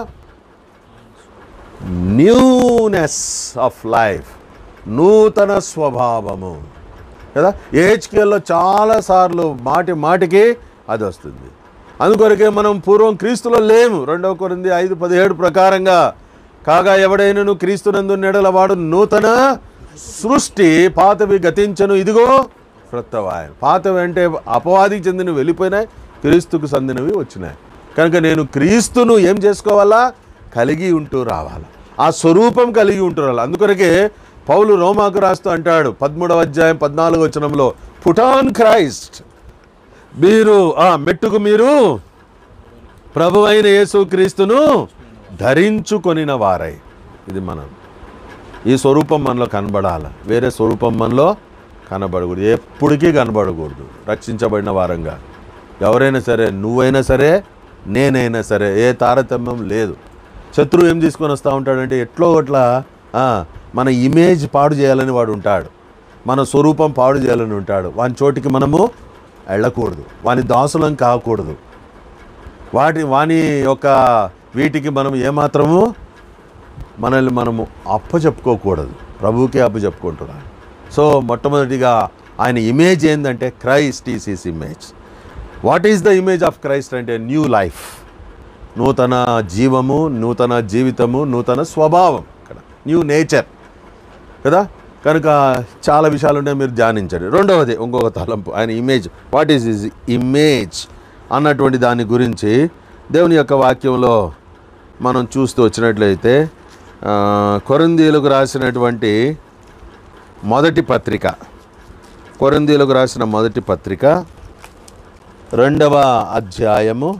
న్యూనెస్ ఆఫ్ లైఫ్ నూతన స్వభావము కదా ఏహెచ్కేల్లో చాలాసార్లు మాటి మాటికి అది వస్తుంది అందుకొరకే మనం పూర్వం క్రీస్తులో లేము రెండవ కొరింది ఐదు పదిహేడు ప్రకారంగా కాగా ఎవడైనను క్రీస్తునందు నెడల వాడు నూతన సృష్టి పాతవి గతించను ఇదిగో క్రొత్తవాయన పాతవి అంటే అపవాదికి చెందినవి వెళ్ళిపోయినాయి క్రీస్తుకు చెందినవి వచ్చినాయి కనుక నేను క్రీస్తును ఏం చేసుకోవాలా కలిగి ఉంటూ రావాలి ఆ స్వరూపం కలిగి ఉంటూ రావాలి అందుకొరకే పౌలు రోమాకు రాస్తూ అంటాడు పదమూడవ అధ్యాయం పద్నాలుగు వచనంలో పుటాన్ క్రైస్ట్ మీరు ఆ మెట్టుకు మీరు ప్రభు అయిన యేసుక్రీస్తును ధరించుకొనిన వారై ఇది మనం ఈ స్వరూపం మనలో కనబడాలి వేరే స్వరూపం మనలో కనబడకూడదు ఎప్పటికీ కనబడకూడదు రక్షించబడిన వారంగా ఎవరైనా సరే నువ్వైనా సరే నేనైనా సరే ఏ తారతమ్యం లేదు శత్రువు ఏం తీసుకొని వస్తూ ఉంటాడంటే ఎట్లో ఒకట్లా ఆ, మన ఇమేజ్ పాడు చేయాలని వాడు ఉంటాడు మన స్వరూపం పాడు చేయాలని ఉంటాడు వాని చోటికి మనము వెళ్ళకూడదు వాని దాసులం కాకూడదు వాటి వాని యొక్క వీటికి మనం ఏమాత్రము మనల్ని మనము అప్పచెప్పుకోకూడదు ప్రభువుకే అప్పచెప్పుకుంటున్నాను సో మొట్టమొదటిగా ఆయన ఇమేజ్ ఏంటంటే Christ is is image what is the image of Christ అంటే న్యూ లైఫ్ నూతన జీవము నూతన జీవితము నూతన స్వభావం ఇక్కడ న్యూ నేచర్ కదా కనుక చాలా విషయాలు ఉన్నాయి మీరు ధ్యానించండి రెండవది ఇంకొక తలంపు ఆయన image what is is image అన్నటువంటి దాని గురించి దేవుని యొక్క వాక్యంలో మనం చూస్తూ వచ్చినట్లయితే ఆ, కొరిందీలకు రాసినటువంటి మొదటి పత్రిక కొరిందీలకు రాసిన మొదటి పత్రిక రెండవ అధ్యాయము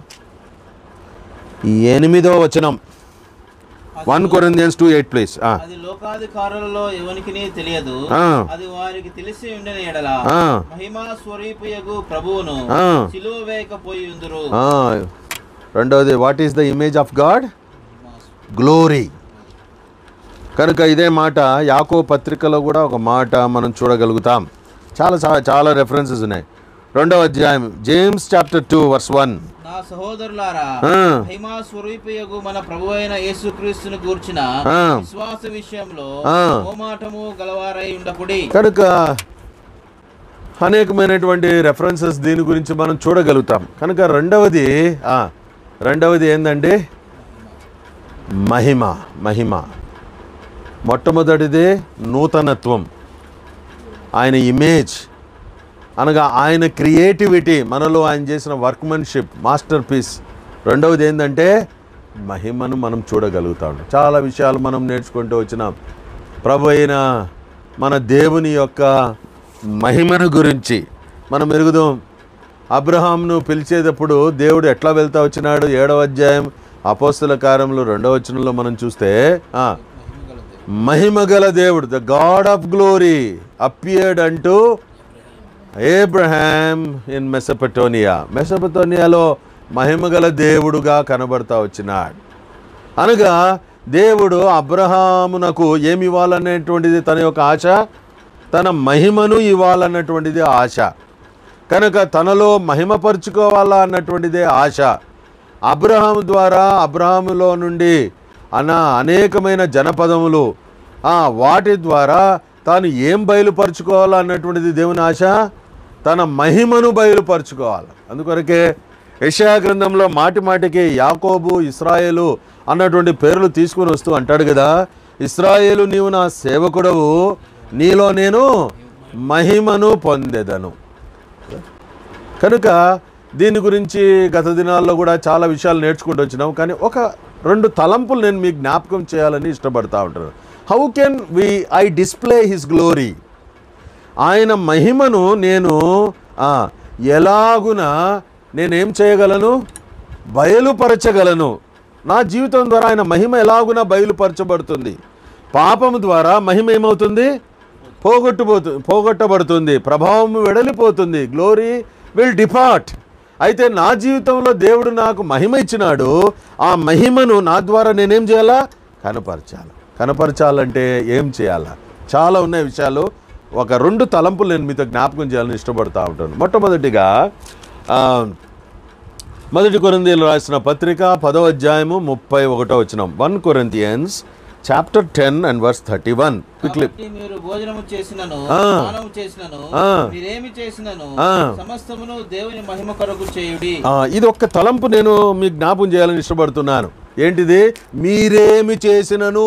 ఎనిమిదవ వచనం one Corinthians two eight please అది లోకాధికారులలో ఎవనికి తెలియదు ఆ. అది వారికి తెలిసి ఉండిన ఎడల ఆ. మహిమా స్వరూపయగు ప్రభువును ఆ. సిలువ వేయకపోయి ఉందురు రెండవది what is the image of God glory కనుక ఇదే మాట యాకో పత్రికలో కూడా ఒక మాట మనం చూడగలుగుతాం చాలా చాలా చాలా రెఫరెన్సెస్ ఉన్నాయి రెండవ అధ్యాయం James chapter two verse one నా సహోదరులారా ఆ. మహిమా స్వరూపియగు మన ప్రభు అయిన యేసుక్రీస్తును గూర్చిన ఆ. విశ్వాస విషయంలో ఆ. మోమాటము గలవారై ఉండకుడి కనుక అనేకమైనటువంటి రెఫరెన్సెస్ దీని గురించి మనం చూడగలుగుతాం కనుక రెండవది ఆ, రెండవది ఏంటంటే మహిమ మహిమ మొట్టమొదటిది నూతనత్వం ఆయన ఇమేజ్ అనగా ఆయన క్రియేటివిటీ మనలో ఆయన చేసిన వర్క్మెన్షిప్ మాస్టర్ పీస్ రెండవది ఏంటంటే మహిమను మనం చూడగలుగుతాం చాలా విషయాలు మనం నేర్చుకుంటూ వచ్చినాం ప్రభు అయిన మన దేవుని యొక్క మహిమను గురించి మనం ఎరుగుదాం అబ్రహాంను పిలిచేటప్పుడు దేవుడు ఎట్లా వెళ్తా వచ్చినాడు ఏడవ అధ్యాయం అపోస్తుల కార్యంలో రెండవ వచనంలో మనం చూస్తే ఆ, మహిమగల దేవుడు the God of glory appeared అంటూ ఏబ్రహాం ఇన్ మెసపటోనియా మెసపటోనియాలో మహిమగల దేవుడుగా కనబడతా వచ్చినాడు అనగా దేవుడు అబ్రహామునకు ఏమి ఇవ్వాలనేటువంటిది తన యొక్క ఆశ తన మహిమను ఇవ్వాలన్నటువంటిది ఆశ కనుక తనలో మహిమపరుచుకోవాలా అన్నటువంటిదే ఆశ అబ్రహాం ద్వారా అబ్రహాములో నుండి అన అనేకమైన జనపదములు ఆ, వాటి ద్వారా తాను ఏం బయలుపరుచుకోవాలా అన్నటువంటిది దేవుని ఆశ తన మహిమను బయలుపరుచుకోవాలి అందుకొరకే యెషయా గ్రంథంలో మాటి మాటికి యాకోబు ఇస్రాయేలు అన్నటువంటి పేర్లు తీసుకుని వస్తూ అంటాడు కదా ఇస్రాయేలు నీవు నా సేవకుడవు నీలో నేను మహిమను పొందెదను కనుక దీని గురించి గత దినాల్లో కూడా చాలా విషయాలు నేర్చుకుంటూ వచ్చినాం కానీ ఒక రెండు తలంపులు నేను మీకు జ్ఞాపకం చేయాలని ఇష్టపడతా ఉంటాను how can we I display his glory ఆయన మహిమను నేను ఆ, ఎలాగున నేనేం చేయగలను బయలుపరచగలను నా జీవితం ద్వారా ఆయన మహిమ ఎలాగున బయలుపరచబడుతుంది పాపము ద్వారా మహిమ ఏమవుతుంది పోగొట్టుపోతు పోగొట్టబడుతుంది ప్రభావం వెడలిపోతుంది గ్లోరీ విల్ డిపార్ట్ అయితే నా జీవితంలో దేవుడు నాకు మహిమ ఇచ్చినాడు ఆ మహిమను నా ద్వారా నేనేం చేయాలా కనపరచాలి కనపరచాలంటే ఏం చేయాలా చాలా ఉన్నాయి విషయాలు ఒక రెండు తలంపులు నేను మీతో జ్ఞాపకం చేయాలని ఇష్టపడతా ఉంటాను మొట్టమొదటిగా ఆ, మొదటి కొరింథీయులు రాసిన పత్రిక పదో అధ్యాయము ముప్పై ఒకటో వచ్చిన one Corinthians chapter ten and verse thirty one quickly కాబట్టి మీరు భోజనము చేసినను ఆ. స్నానము చేసినను ఆ. మీరేమి చేసినను ఆ. సమస్తమును దేవుని మహిమ కొరకు చేయుడి ఆ, ఇది ఒక్క తలంపు నేను మీకు జ్ఞాపం చేయాలని ఇష్టపడుతున్నాను ఏంటిది మీరేమి చేసినను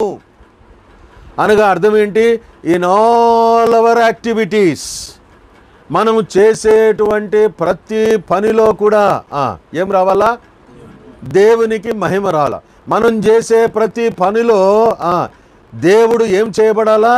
అనగా అర్థం ఏంటి ఇన్ ఆల్ అవర్ యాక్టివిటీస్ మనము చేసేటువంటి ప్రతి పనిలో కూడా ఆ, ఏం రావాలా దేవునికి మహిమ రావాలా మనం చేసే ప్రతి పనిలో ఆ, దేవుడు ఏం చేయబడాలా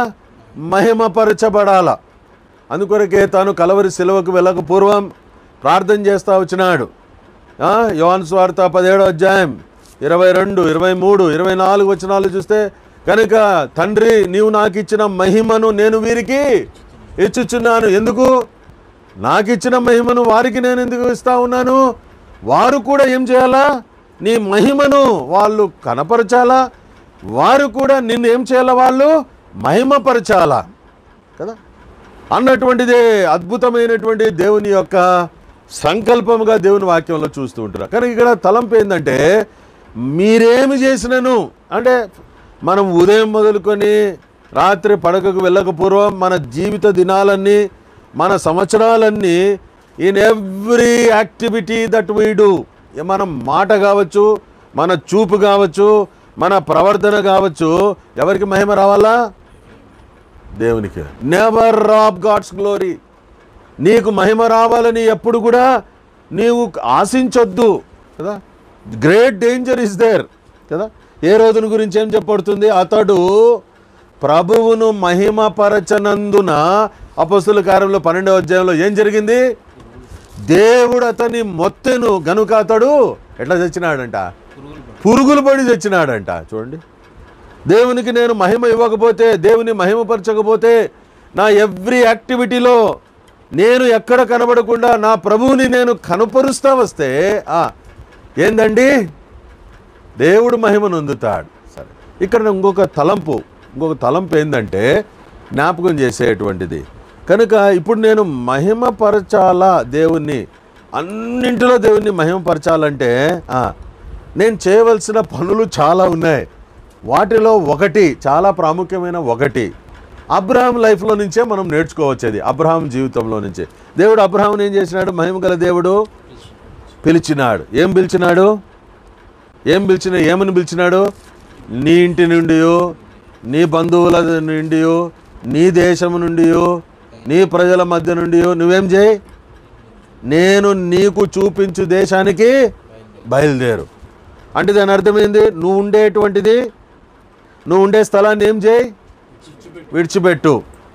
మహిమపరచబడాలా అందుకొరకే తాను కలవరి సెలవుకు వెళ్ళక పూర్వం ప్రార్థన చేస్తా వచ్చినాడు ఆ, యోహాను స్వార్త పదిహేడో అధ్యాయం ఇరవై రెండు ఇరవై మూడు ఇరవై నాలుగు వచనాలు చూస్తే కనుక తండ్రి నీవు నాకు ఇచ్చిన మహిమను నేను వీరికి ఇచ్చుచున్నాను ఎందుకు నాకు ఇచ్చిన మహిమను వారికి నేను ఎందుకు ఇస్తా ఉన్నాను వారు కూడా ఏం చేయాలా నీ మహిమను వాళ్ళు కనపరచాలా వారు కూడా నిన్ను ఏం చేయాలా వాళ్ళు మహిమపరచాలా కదా అన్నటువంటిదే అద్భుతమైనటువంటి దేవుని యొక్క సంకల్పముగా దేవుని వాక్యంలో చూస్తూ ఉంటారు కానీ ఇక్కడ తలంపు ఏంటంటే మీరేమి చేసినను అంటే మనం ఉదయం మొదలుకొని రాత్రి పడకకు వెళ్ళక పూర్వం మన జీవిత దినాలన్నీ మన సంవత్సరాలన్నీ in every activity that we do మనం మాట కావచ్చు మన చూపు కావచ్చు మన ప్రవర్తన కావచ్చు ఎవరికి మహిమ రావాలా దేవునికి నెవర్ రాబ్ గాడ్స్ గ్లోరీ నీకు మహిమ రావాలని ఎప్పుడు కూడా నీవు ఆశించొద్దు కదా గ్రేట్ డేంజర్ ఇస్ దేర్ కదా ఏ రోజున గురించి ఏం చెప్పబడుతుంది అతడు ప్రభువును మహిమపరచనందున అపస్తుల కార్యంలో పన్నెండవ అధ్యాయంలో ఏం జరిగింది దేవుడు అతని మొత్తెను గనుక అతడు ఎట్లా చచ్చినాడంట పురుగులు పడి చచ్చినాడంట చూడండి దేవునికి నేను మహిమ ఇవ్వకపోతే దేవుని మహిమపరచకపోతే నా ఎవ్రీ యాక్టివిటీలో నేను ఎక్కడ కనబడకుండా నా ప్రభువుని నేను కనపరుస్తా వస్తే ఆ, ఏందండి దేవుడు మహిమను పొందుతాడు సరే ఇక్కడ ఇంకొక తలంపు ఇంకొక తలంపు ఏంటంటే జ్ఞాపకం చేసేటువంటిది కనుక ఇప్పుడు నేను మహిమపరచాలా దేవుణ్ణి అన్నింటిలో దేవుణ్ణి మహిమపరచాలంటే ఆ, నేను చేయవలసిన పనులు చాలా ఉన్నాయి వాటిలో ఒకటి చాలా ప్రాముఖ్యమైన ఒకటి అబ్రహాం లైఫ్లో నుంచే మనం నేర్చుకోవచ్చు అది అబ్రహాం జీవితంలో నుంచే దేవుడు అబ్రహాం ఏం చేసినాడు మహిమ గల దేవుడు పిలిచినాడు ఏం పిలిచినాడు ఏం పిలిచిన ఏమని పిలిచినాడు నీ ఇంటి నుండి నీ బంధువుల నుండి నీ దేశం నుండి నీ ప్రజల మధ్య నుండి నువ్వేం చేయి నేను నీకు చూపించు దేశానికి బయలుదేరు అంటే దాని అర్థమైంది నువ్వు ఉండేటువంటిది నువ్వు ఉండే స్థలాన్ని ఏం చేయి విడిచిపెట్టు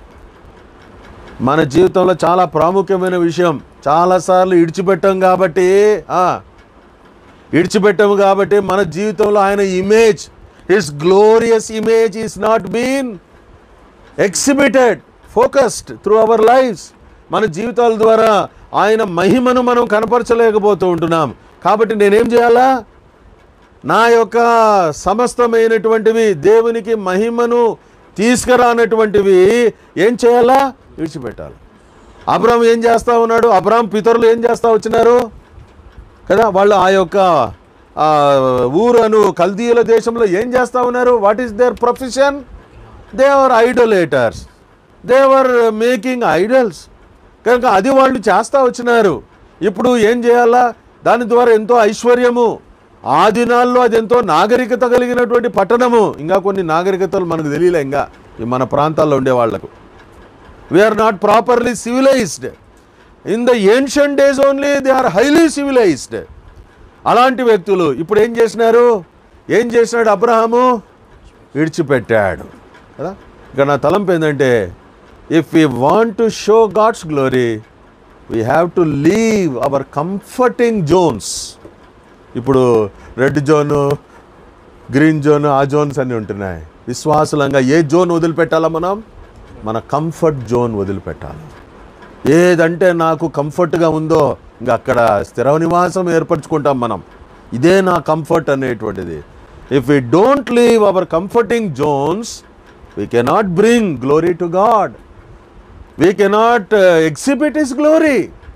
మన జీవితంలో చాలా ప్రాముఖ్యమైన విషయం చాలాసార్లు ఇడిచిపెట్టాం కాబట్టి ఆ, ఇడిచిపెట్టాము కాబట్టి మన జీవితంలో ఆయన image his glorious image is not been exhibited focused through our lifes మన జీవితాల ద్వారా ఆయన మహిమను మనం కనపరచలేకపోతూ ఉంటున్నాం కాబట్టి నేనేం చేయాలా నా యొక్క సమస్తమైనటువంటివి దేవునికి మహిమను తీసుకురానటువంటివి ఏం చేయాలా విడిచిపెట్టాలి అబ్రామ్ ఏం చేస్తా ఉన్నాడు అబ్రామ్ పితరులు ఏం చేస్తా వచ్చినారు కదా వాళ్ళు ఆ యొక్క ఆ, ఊరను కల్దీయుల దేశంలో ఏం చేస్తా ఉన్నారు what is their profession they are idolaters they are making idols కనుక అది వాళ్ళు చేస్తా వచ్చినారు ఇప్పుడు ఏం చేయాలా దాని ద్వారా ఎంతో ఐశ్వర్యము ఆ దినాల్లో అది ఎంతో నాగరికత కలిగినటువంటి పట్టణము ఇంకా కొన్ని నాగరికతలు మనకు తెలియలే ఇంకా ఈ మన ప్రాంతాల్లో ఉండే వాళ్లకు we are not properly civilised in the ancient days only they are highly civilised అలాంటి వ్యక్తులు ఇప్పుడు ఏం చేసినారు ఏం చేసినాడు అబ్రహాము విడిచిపెట్టాడు కదా ఇక నా తలంపు ఏంటంటే if we want to show God's glory we have to leave our comforting zones ఇప్పుడు రెడ్ జోను గ్రీన్ జోన్ ఆ జోన్స్ అన్నీ ఉంటున్నాయి విశ్వాసులంగా ఏ జోన్ వదిలిపెట్టాలా మనం మన కంఫర్ట్ జోన్ వదిలిపెట్టాలి ఏదంటే నాకు కంఫర్ట్గా ఉందో ఇంకా అక్కడ స్థిర నివాసం ఏర్పరచుకుంటాం మనం ఇదే నా కంఫర్ట్ అనేటువంటిది if we don't leave our comforting zones we cannot bring glory to God we cannot exhibit his glory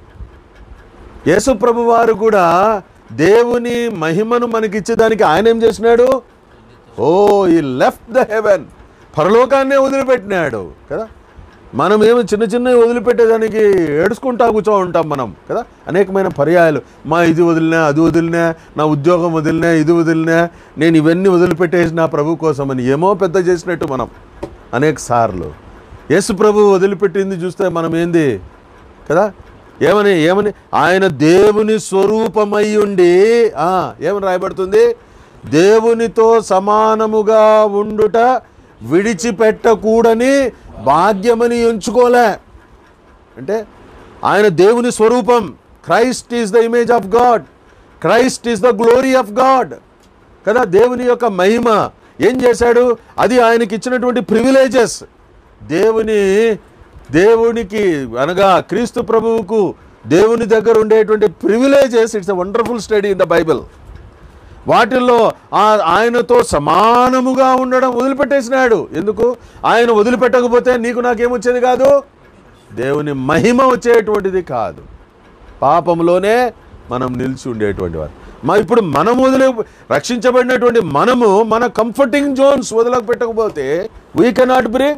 యేసు ప్రభు వారు కూడా దేవుని మహిమను మనకిచ్చేదానికి ఆయన ఏం చేసినాడు ఓ ఈ లెఫ్ట్ ద హెవెన్ పరలోకాన్నే వదిలిపెట్టినాడు కదా మనం ఏమి చిన్న చిన్నవి వదిలిపెట్టేదానికి ఏడుచుకుంటా కూర్చో ఉంటాం మనం కదా అనేకమైన పర్యాయాలు మా ఇది వదిలినా అది వదిలినా నా ఉద్యోగం వదిలినా ఇది వదిలినా నేను ఇవన్నీ వదిలిపెట్టేసి నా ప్రభు కోసం అని ఏమో పెద్ద చేసినట్టు మనం అనేక సార్లు యేసు ప్రభు వదిలిపెట్టింది చూస్తే మనం ఏంది కదా ఏమని ఏమని ఆయన దేవుని స్వరూపమై ఉండి ఆ, ఏమని రాయబడుతుంది దేవునితో సమానముగా ఉండుట విడిచిపెట్టకూడని భాగ్యమని ఎంచుకోలే అంటే ఆయన దేవుని స్వరూపం Christ is the image of God Christ is the glory of God కదా దేవుని యొక్క మహిమ ఏం చేశాడు అది ఆయనకి ఇచ్చినటువంటి ప్రివిలేజెస్ దేవుని దేవునికి అనగా క్రీస్తు ప్రభువుకు దేవుని దగ్గర ఉండేటువంటి privileges it's a wonderful study in the Bible వాటిల్లో ఆ- ఆయనతో సమానముగా ఉండడం వదిలిపెట్టేసినాడు ఎందుకు ఆయన వదిలిపెట్టకపోతే నీకు నాకేమొచ్చేది కాదు దేవుని మహిమ వచ్చేటువంటిది కాదు పాపంలోనే మనం నిలిచి ఉండేటువంటి వారు మా ఇప్పుడు మనం వదిలి రక్షించబడినటువంటి మనము మన కంఫర్టింగ్ జోన్స్ వదలకు పెట్టకపోతే వీ కెనాట్ బ్రింగ్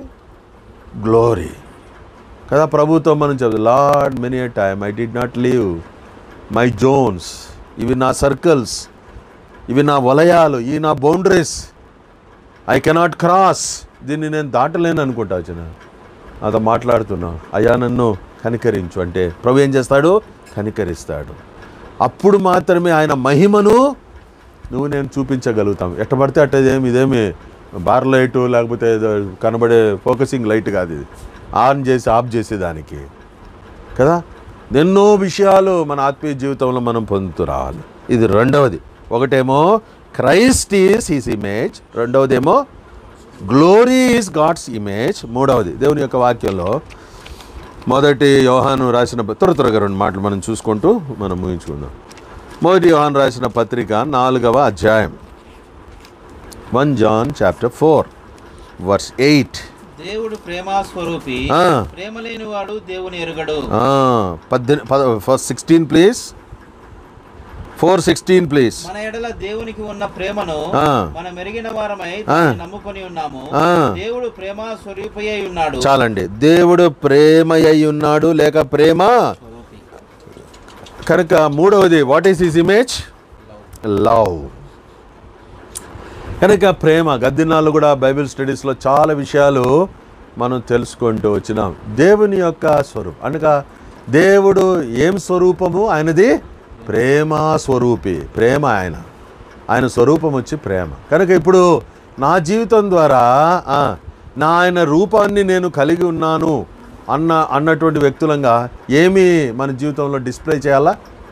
గ్లోరీ కదా ప్రభుతో మనం చెప్తాం Lord many a time I did not leave my zones ఇవి నా సర్కిల్స్ ఇవి నా వలయాలు ఇవి నా బౌండరీస్ ఐ కెనాట్ క్రాస్ దీన్ని నేను దాటలేను అనుకుంటా వచ్చిన నాతో మాట్లాడుతున్నా అయ్యా నన్ను కనికరించు అంటే ప్రభు ఏం చేస్తాడు కనికరిస్తాడు అప్పుడు మాత్రమే ఆయన మహిమను నువ్వు నేను చూపించగలుగుతాం ఎట్ట పడితే అట్ట ఇదేమి ఇదేమి బార్ లైటు లేకపోతే ఏదో కనబడే ఫోకసింగ్ లైట్ కాదు ఇది ఆన్ చేసి ఆఫ్ చేసేదానికి కదా ఎన్నో విషయాలు మన ఆత్మీయ జీవితంలో మనం పొందుతూ రావాలి ఇది రెండవది ఒకటేమో క్రైస్ట్ ఈస్ హీస్ ఇమేజ్ రెండవదేమో గ్లోరీ ఈస్ గాడ్స్ ఇమేజ్ మూడవది దేవుని యొక్క వాక్యంలో మొదటి యోహాను రాసిన త్వర త్వరగా రెండు మాటలు మనం చూసుకుంటూ మనం ముగించుకుందాం మొదటి యోహాను రాసిన పత్రిక నాలుగవ అధ్యాయం one John chapter four verse eight దేవుడు ప్రేమా స్వరూపి ప్రేమ లేనివాడు దేవుని ఎరుగడు పద్దెనిమిది first sixteen please four sixteen please మన ఎడల దేవునికి ఉన్న ప్రేమను ఆ. మనం మెరిగిన వారమై ఆ. దాన్ని నమ్ముకొని ఉన్నాము ఆ. దేవుడు ప్రేమా స్వరూపి అయి ఉన్నాడు చాలండి దేవుడు ప్రేమయ్య ఉన్నాడు లేక ప్రేమ స్వరూపి. కనుక మూడవది what is his image love కనుక ప్రేమ గద్దినాలు కూడా బైబిల్ స్టడీస్లో చాలా విషయాలు మనం తెలుసుకుంటూ వచ్చినాం దేవుని యొక్క స్వరూపం అనగా దేవుడు ఏం స్వరూపము ఆయనది ప్రేమ స్వరూపి ప్రేమ ఆయన ఆయన స్వరూపం వచ్చి ప్రేమ కనుక ఇప్పుడు నా జీవితం ద్వారా ఆ, నా ఆయన రూపాన్ని నేను కలిగి ఉన్నాను అన్న అన్నటువంటి వ్యక్తులంగా ఏమి మన జీవితంలో డిస్ప్లే చేయాలా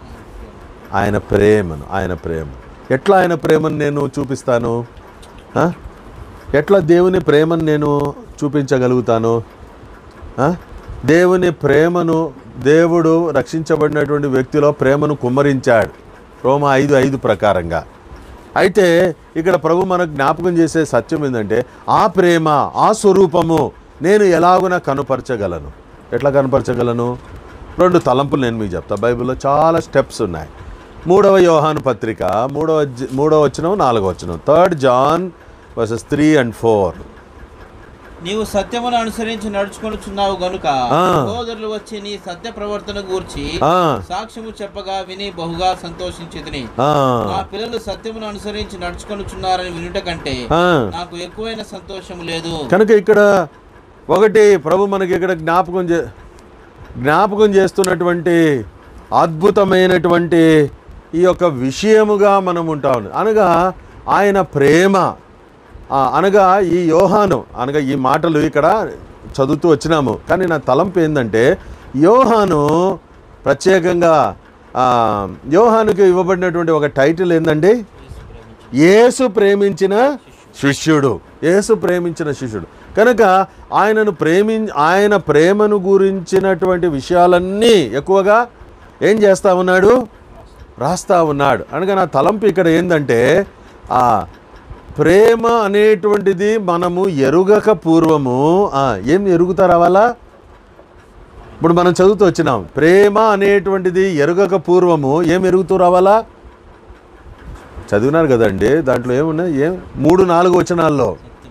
ఆయన ప్రేమను ఆయన ప్రేమ ఎట్లా ఆయన ప్రేమను నేను చూపిస్తాను ఆ? ఎట్లా దేవుని ప్రేమను నేను చూపించగలుగుతాను ఆ? దేవుని ప్రేమను దేవుడు రక్షించబడినటువంటి వ్యక్తిలో ప్రేమను కుమ్మరించాడు రోమ ఐదు ఐదు ప్రకారంగా అయితే ఇక్కడ ప్రభు మనకు జ్ఞాపకం చేసే సత్యం ఏంటంటే ఆ ప్రేమ ఆ స్వరూపము నేను ఎలాగున కనుపరచగలను ఎట్లా కనపరచగలను రెండు తలంపులు నేను మీకు చెప్తా బైబిల్లో చాలా స్టెప్స్ ఉన్నాయి మూడవ యోహాను పత్రిక మూడవ అధ్య- మూడవ వచనం నాలుగవ వచనం third John verses three and four నీవు సత్యమును అనుసరించి నడుచుకొనుచున్నావు గనుక ఆ. సోదరులు వచ్చి నీ సత్య ప్రవర్తన గూర్చి ఆ, సాక్ష్యము చెప్పగా విని బహుగా సంతోషించితిని ఆ, మా పిల్లలు సత్యమును అనుసరించి నడుచుకొనుచున్నారని వినుట కంటే ఆ. నాకు ఎక్కువైన సంతోషం లేదు కనుక ఇక్కడ ఒకటి ప్రభు మనకి ఇక్కడ జ్ఞాపకం చే జ్ఞాపకం చేస్తున్నటువంటి అద్భుతమైనటువంటి ఈ యొక్క విషయముగా మనం ఉంటాం అనగా ఆయన ప్రేమ ఆ, అనగా ఈ యోహాను అనగా ఈ మాటలు ఇక్కడ చదువుతూ వచ్చినాము కానీ నా తలంపు ఏంటంటే యోహాను ప్రత్యేకంగా ఆ, యోహానుకి ఇవ్వబడినటువంటి ఒక టైటిల్ ఏందండి యేసు ప్రేమించిన శిష్యుడు యేసు ప్రేమించిన శిష్యుడు కనుక ఆయనను ప్రేమి ఆయన ప్రేమను గురించినటువంటి విషయాలన్నీ ఎక్కువగా ఏం చేస్తా ఉన్నాడు రాస్తా ఉన్నాడు అనగా నా తలంపు ఇక్కడ ఏంటంటే ఆ ప్రేమ అనేటువంటిది మనము ఎరుగక పూర్వము ఆ, ఏం ఎరుగుతా రావాలా ఇప్పుడు మనం చదువుతూ వచ్చినాం ప్రేమ అనేటువంటిది ఎరుగక పూర్వము ఏం ఎరుగుతూ రావాలా చదివినారు కదండి దాంట్లో ఏమున్నాయి ఏం మూడు నాలుగు వచనాల్లో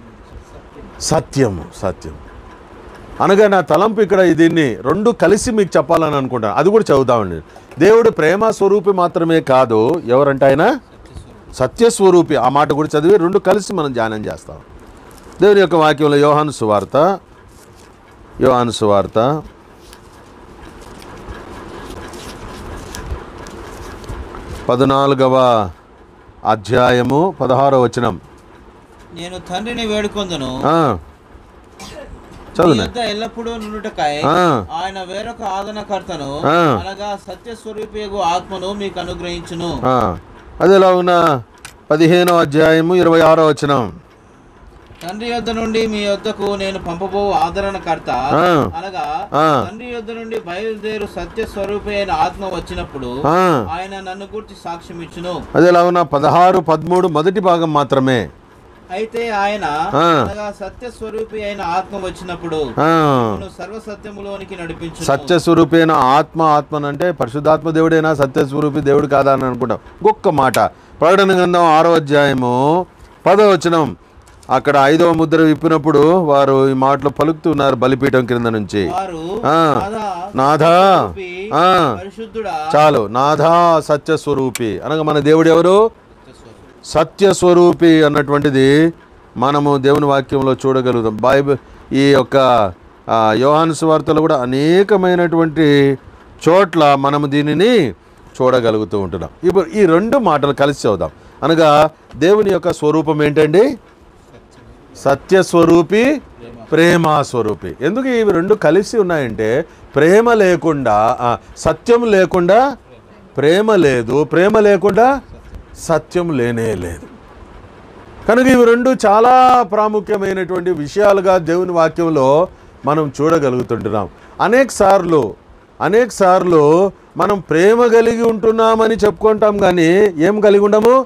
సత్యము సత్యం అనగా నా తలంపు ఇక్కడ దీన్ని రెండు కలిసి మీకు చెప్పాలని అనుకుంటాను అది కూడా చదువుతామండి దేవుడు ప్రేమ స్వరూపి మాత్రమే కాదు ఎవరంటే ఆయన సత్యస్వరూపి ఆ మాట కూడా చదివి రెండు కలిసి మనం ధ్యానం చేస్తాం దేవుని యొక్క వాక్యంలో యోహాను సువార్త యోహాను సువార్త పద్నాలుగవ అధ్యాయము పదహారవ వచనం నేను తండ్రిని వేడుకొందును ఆ, నీ చదువునా యొద్ద ఎల్లప్పుడూ నుండుటకై ఆ. ఆయన వేరొక ఆదరణకర్తను ఆ. అనగా సత్యస్వరూపియగు ఆత్మను మీకు అనుగ్రహించును ఆ, అది ఎలా ఉన్నా పదిహేనో అధ్యాయము ఇరవై ఆరో వచనం తండ్రి యొద్ద నుండి మీ యొద్దకు నేను పంపబో ఆదరణకర్త ఆ. అనగా ఆ. తండ్రి యొద్ద నుండి బయలుదేరు సత్య స్వరూపి అయిన ఆత్మ వచ్చినప్పుడు ఆ, ఆయన నన్ను గురించి సాక్ష్యం ఇచ్చును అది ఎలా ఉన్నా పదహారు పదమూడు మొదటి భాగం మాత్రమే అయితే ఆయన ఆ. అనగా సత్య స్వరూపి అయిన ఆత్మ వచ్చినప్పుడు ఆ, నన్ను సర్వసత్యములోనికి నడిపించు సత్యస్వరూపైన ఆత్మ ఆత్మనంటే పరిశుద్ధాత్మ దేవుడైనా సత్యస్వరూపి దేవుడు కాదా అని అనుకుంటాం ఒక్క మాట ప్రకటన గ్రంథం ఆరో అధ్యాయము పదో వచనం అక్కడ ఐదవ ముద్ర విప్పినప్పుడు వారు ఈ మాటలు పలుకుతున్నారు బలిపీఠం క్రింద నుంచి వారు ఆ. నాథా, నాథా స్వరూపి, ఆ. పరిశుద్ధుడా చాలు నాథా సత్యస్వరూపి అనగా మన దేవుడు ఎవరు సత్యస్వరూపి. సత్యస్వరూపి అన్నటువంటిది మనము దేవుని వాక్యంలో చూడగలుగుతాం బైబిల్ ఈ యొక్క ఆ, యోహాను సువార్తలో కూడా అనేకమైనటువంటి చోట్ల మనము దీనిని చూడగలుగుతూ ఉంటున్నాం ఇప్పుడు ఈ రెండు మాటలు కలిసి చదువుదాం అనగా దేవుని యొక్క స్వరూపం ఏంటండి సత్యస్వరూపి ప్రేమ స్వరూపి ఎందుకు ఇవి రెండు కలిసి ఉన్నాయంటే ప్రేమ లేకుండా ఆ, సత్యం లేకుండా ప్రేమ లేదు ప్రేమ లేకుండా సత్యం లేనే లేదు కనుక ఇవి రెండు చాలా ప్రాముఖ్యమైనటువంటి విషయాలుగా దేవుని వాక్యంలో మనం చూడగలుగుతుంటున్నాం అనేక సార్లు అనేక సార్లు మనం ప్రేమ కలిగి ఉంటున్నామని చెప్పుకుంటాం కానీ ఏం కలిగి ఉండము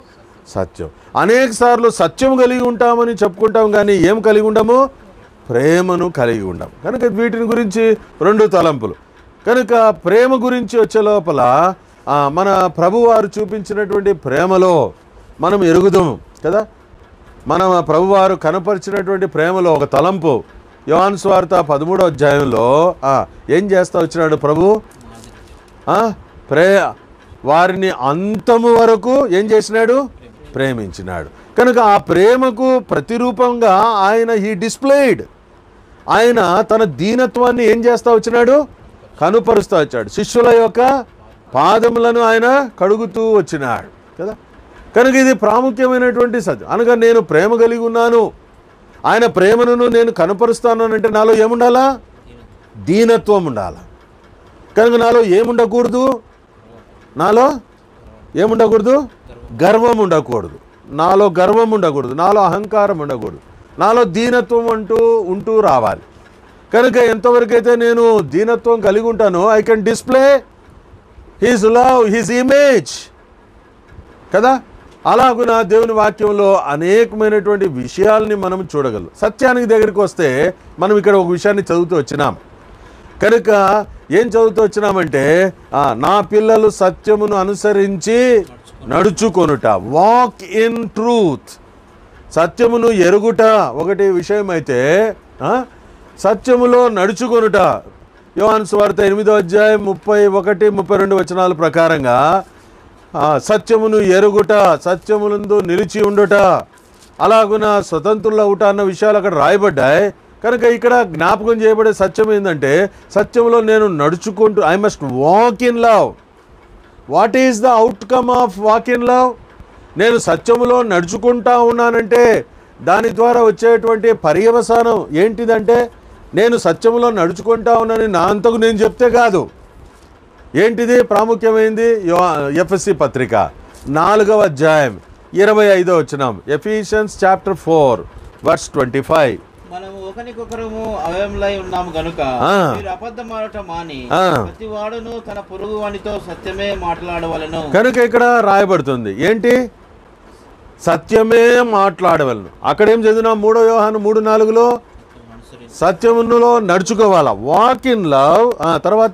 సత్యం అనేక సార్లు సత్యం కలిగి ఉంటామని చెప్పుకుంటాం కానీ ఏం కలిగి ఉండము ప్రేమను కలిగి ఉండం కనుక వీటిని గురించి రెండు తలంపులు కనుక ప్రేమ గురించి వచ్చే లోపల ఆ, మన ప్రభువారు చూపించినటువంటి ప్రేమలో మనం ఎరుగుదాము కదా మన ప్రభువారు కనపరిచినటువంటి ప్రేమలో ఒక తలంపు యోహాన్ స్వార్త పదమూడో అధ్యాయంలో ఆ, ఏం చేస్తా వచ్చినాడు ప్రభు ఆ, ప్రే వారిని అంతము వరకు ఏం చేసినాడు ప్రేమించినాడు కనుక ఆ ప్రేమకు ప్రతిరూపంగా ఆయన హీ డిస్ప్లేడ్ ఆయన తన దీనత్వాన్ని ఏం చేస్తా వచ్చినాడు కనుపరుస్తూ వచ్చాడు శిష్యుల యొక్క పాదములను ఆయన కడుగుతూ వచ్చినాడు కదా కనుక ఇది ప్రాముఖ్యమైనటువంటి సత్యం అనగా నేను ప్రేమ కలిగి ఉన్నాను ఆయన ప్రేమను నేను కనపరుస్తాను అంటే నాలో ఏముండాలా దీనత్వం ఉండాలా కనుక నాలో ఏముండకూడదు నాలో ఏముండకూడదు గర్వం ఉండకూడదు నాలో గర్వం ఉండకూడదు నాలో అహంకారం ఉండకూడదు నాలో దీనత్వం అంటూ ఉంటూ రావాలి కనుక ఎంతవరకైతే నేను దీనత్వం కలిగి ఉంటానో I can display his love his image కదా అలాగున దేవుని వాక్యంలో అనేకమైనటువంటి విషయాల్ని మనం చూడగలం సత్యానికి దగ్గరికి వస్తే మనం ఇక్కడ ఒక విషయాన్ని చదువుతూ వచ్చినాం కనుక ఏం చదువుతూ వచ్చినామంటే ఆ, నా పిల్లలు సత్యమును అనుసరించి నడుచుకొనుట వాక్ ఇన్ ట్రూత్ సత్యమును ఎరుగుట ఒకటి విషయం అయితే ఆ, సత్యములో నడుచుకొనుట యోహాను స్వార్థ ఎనిమిదో అధ్యాయం ముప్పై ఒకటి ముప్పై రెండు వచనాల ప్రకారంగా ఆ, సత్యమును ఎరుగుట సత్యములందు నిలిచి ఉండుట అలాగున స్వతంత్రులు అవుట అన్న విషయాలు అక్కడ రాయబడ్డాయి కనుక ఇక్కడ జ్ఞాపకం చేయబడే సత్యం ఏంటంటే సత్యంలో నేను నడుచుకుంటూ I must walk in love what is the outcome of walk in love నేను సత్యములో నడుచుకుంటా ఉన్నానంటే దాని ద్వారా వచ్చేటువంటి పర్యవసానం ఏంటిదంటే నేను సత్యములో నడుచుకుంటా ఉన్నానని నా అంతకు నేను చెప్తే కాదు ఏంటిది ప్రాముఖ్యమైంది ఎఫ్ఎస్సి పత్రిక నాలుగవ అధ్యాయం ఇరవై ఐదో వచ్చినాం Ephesians chapter four verse twenty five మనము ఒకరికొకరము అవయములై ఉన్నాము గనుక ఆ. మీరు అబద్ధమాడటం మాని ఆ. ప్రతి వాడును తన పొరుగు వానితో సత్యమే మాట్లాడవలెను కనుక ఇక్కడ రాయబడుతుంది ఏంటి సత్యమే మాట్లాడవలను అక్కడేం చదివినా మూడో వ్యవహారం మూడు నాలుగులో సత్యములో నడుచుకోవాలా వాక్ ఇన్ లవ్ తర్వాత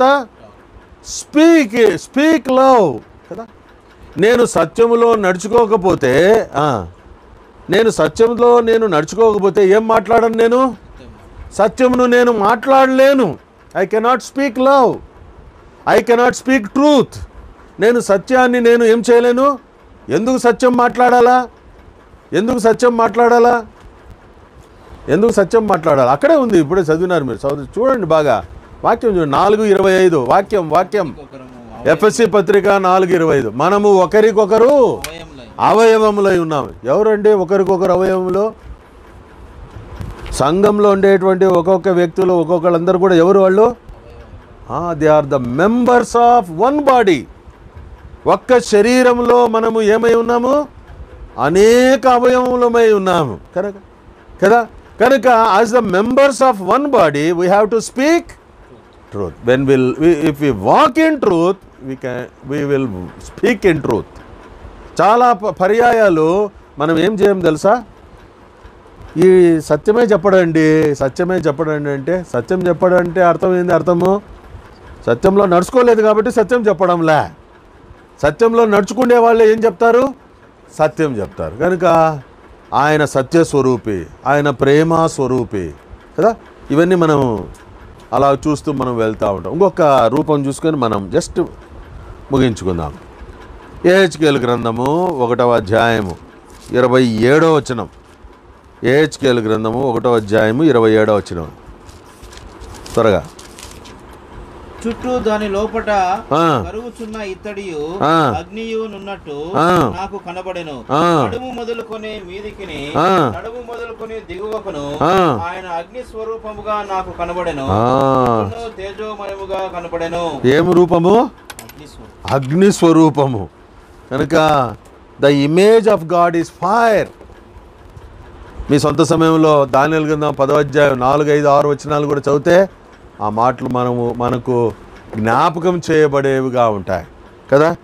స్పీక్ స్పీక్ లవ్ కదా నేను సత్యములో నడుచుకోకపోతే ఆ, నేను సత్యములో నేను నడుచుకోకపోతే ఏం మాట్లాడను నేను సత్యమును నేను మాట్లాడలేను I cannot speak love I cannot speak truth నేను సత్యాన్ని నేను ఏం చేయలేను ఎందుకు సత్యం మాట్లాడాలా ఎందుకు సత్యం మాట్లాడాలా ఎందుకు సత్యం మాట్లాడాలి అక్కడే ఉంది ఇప్పుడే చదివినారు మీరు చదువు చూడండి బాగా వాక్యం చూడండి నాలుగు ఇరవై ఐదు వాక్యం వాక్యం ఒకరము ఎఫ్ఎస్సి పత్రిక నాలుగు ఇరవై ఐదు మనము ఒకరికొకరు అవయములై అవయవములై ఉన్నాము ఎవరండి ఒకరికొకరు అవయవములు సంఘంలో ఉండేటువంటి ఒక్కొక్క వ్యక్తులు ఒక్కొక్కళ్ళందరూ కూడా ఎవరు వాళ్ళు they are the members of one body ఒక్క శరీరంలో మనము ఏమై ఉన్నాము అనేక అవయవములమై ఉన్నాము కనుక కదా కనుక as the members of one body we have to speak truth when will if we walk in truth we can we will speak in truth చాలా ప- పర్యాయాలు మనం ఏం చేయం తెలుసా ఈ సత్యమే చెప్పడండి సత్యమే చెప్పడండి అంటే సత్యం చెప్పడం అంటే అర్థం ఏంది అర్థము సత్యంలో నడుచుకోలేదు కాబట్టి సత్యం చెప్పడంలే సత్యంలో నడుచుకునే వాళ్ళు ఏం చెప్తారు సత్యం చెప్తారు కనుక ఆయన సత్య స్వరూపి ఆయన ప్రేమ స్వరూపి కదా ఇవన్నీ మనం అలా చూస్తూ మనం వెళ్తూ ఉంటాం ఇంకొక రూపం చూసుకొని మనం జస్ట్ ముగించుకుందాం ఏహెచ్కేల్ గ్రంథము ఒకటవ అధ్యాయము ఇరవై ఏడో వచనం ఏహెచ్కేల్ గ్రంథము ఒకటో అధ్యాయము ఇరవై ఏడో వచనం త్వరగా చుట్టూ దాని లోపట ఆ, కరుగుచున్న ఇత్తడియు ఆ. అగ్నియు నున్నట్టు ఆ. నాకు కనబడెను ఆ. నడుము మొదలుకొని మీదికిని ఆ. నడుము మొదలుకొని దిగువకును ఆ. ఆయన అగ్ని స్వరూపముగా నాకు కనబడెను ఆ. అతను తేజోమయముగా కనబడెను ఏం రూపము అగ్ని స్వరూపం అగ్ని స్వరూపము కనుక the image of God is fire మీ సొంత సమయంలో దానియలు కింద పదవ అధ్యాయం నాలుగు ఐదు ఆరు వచనాలు కూడా చదివితే ఆ మాటలు మనము మనకు జ్ఞాపకం చేయబడేవిగా ఉంటాయి కదా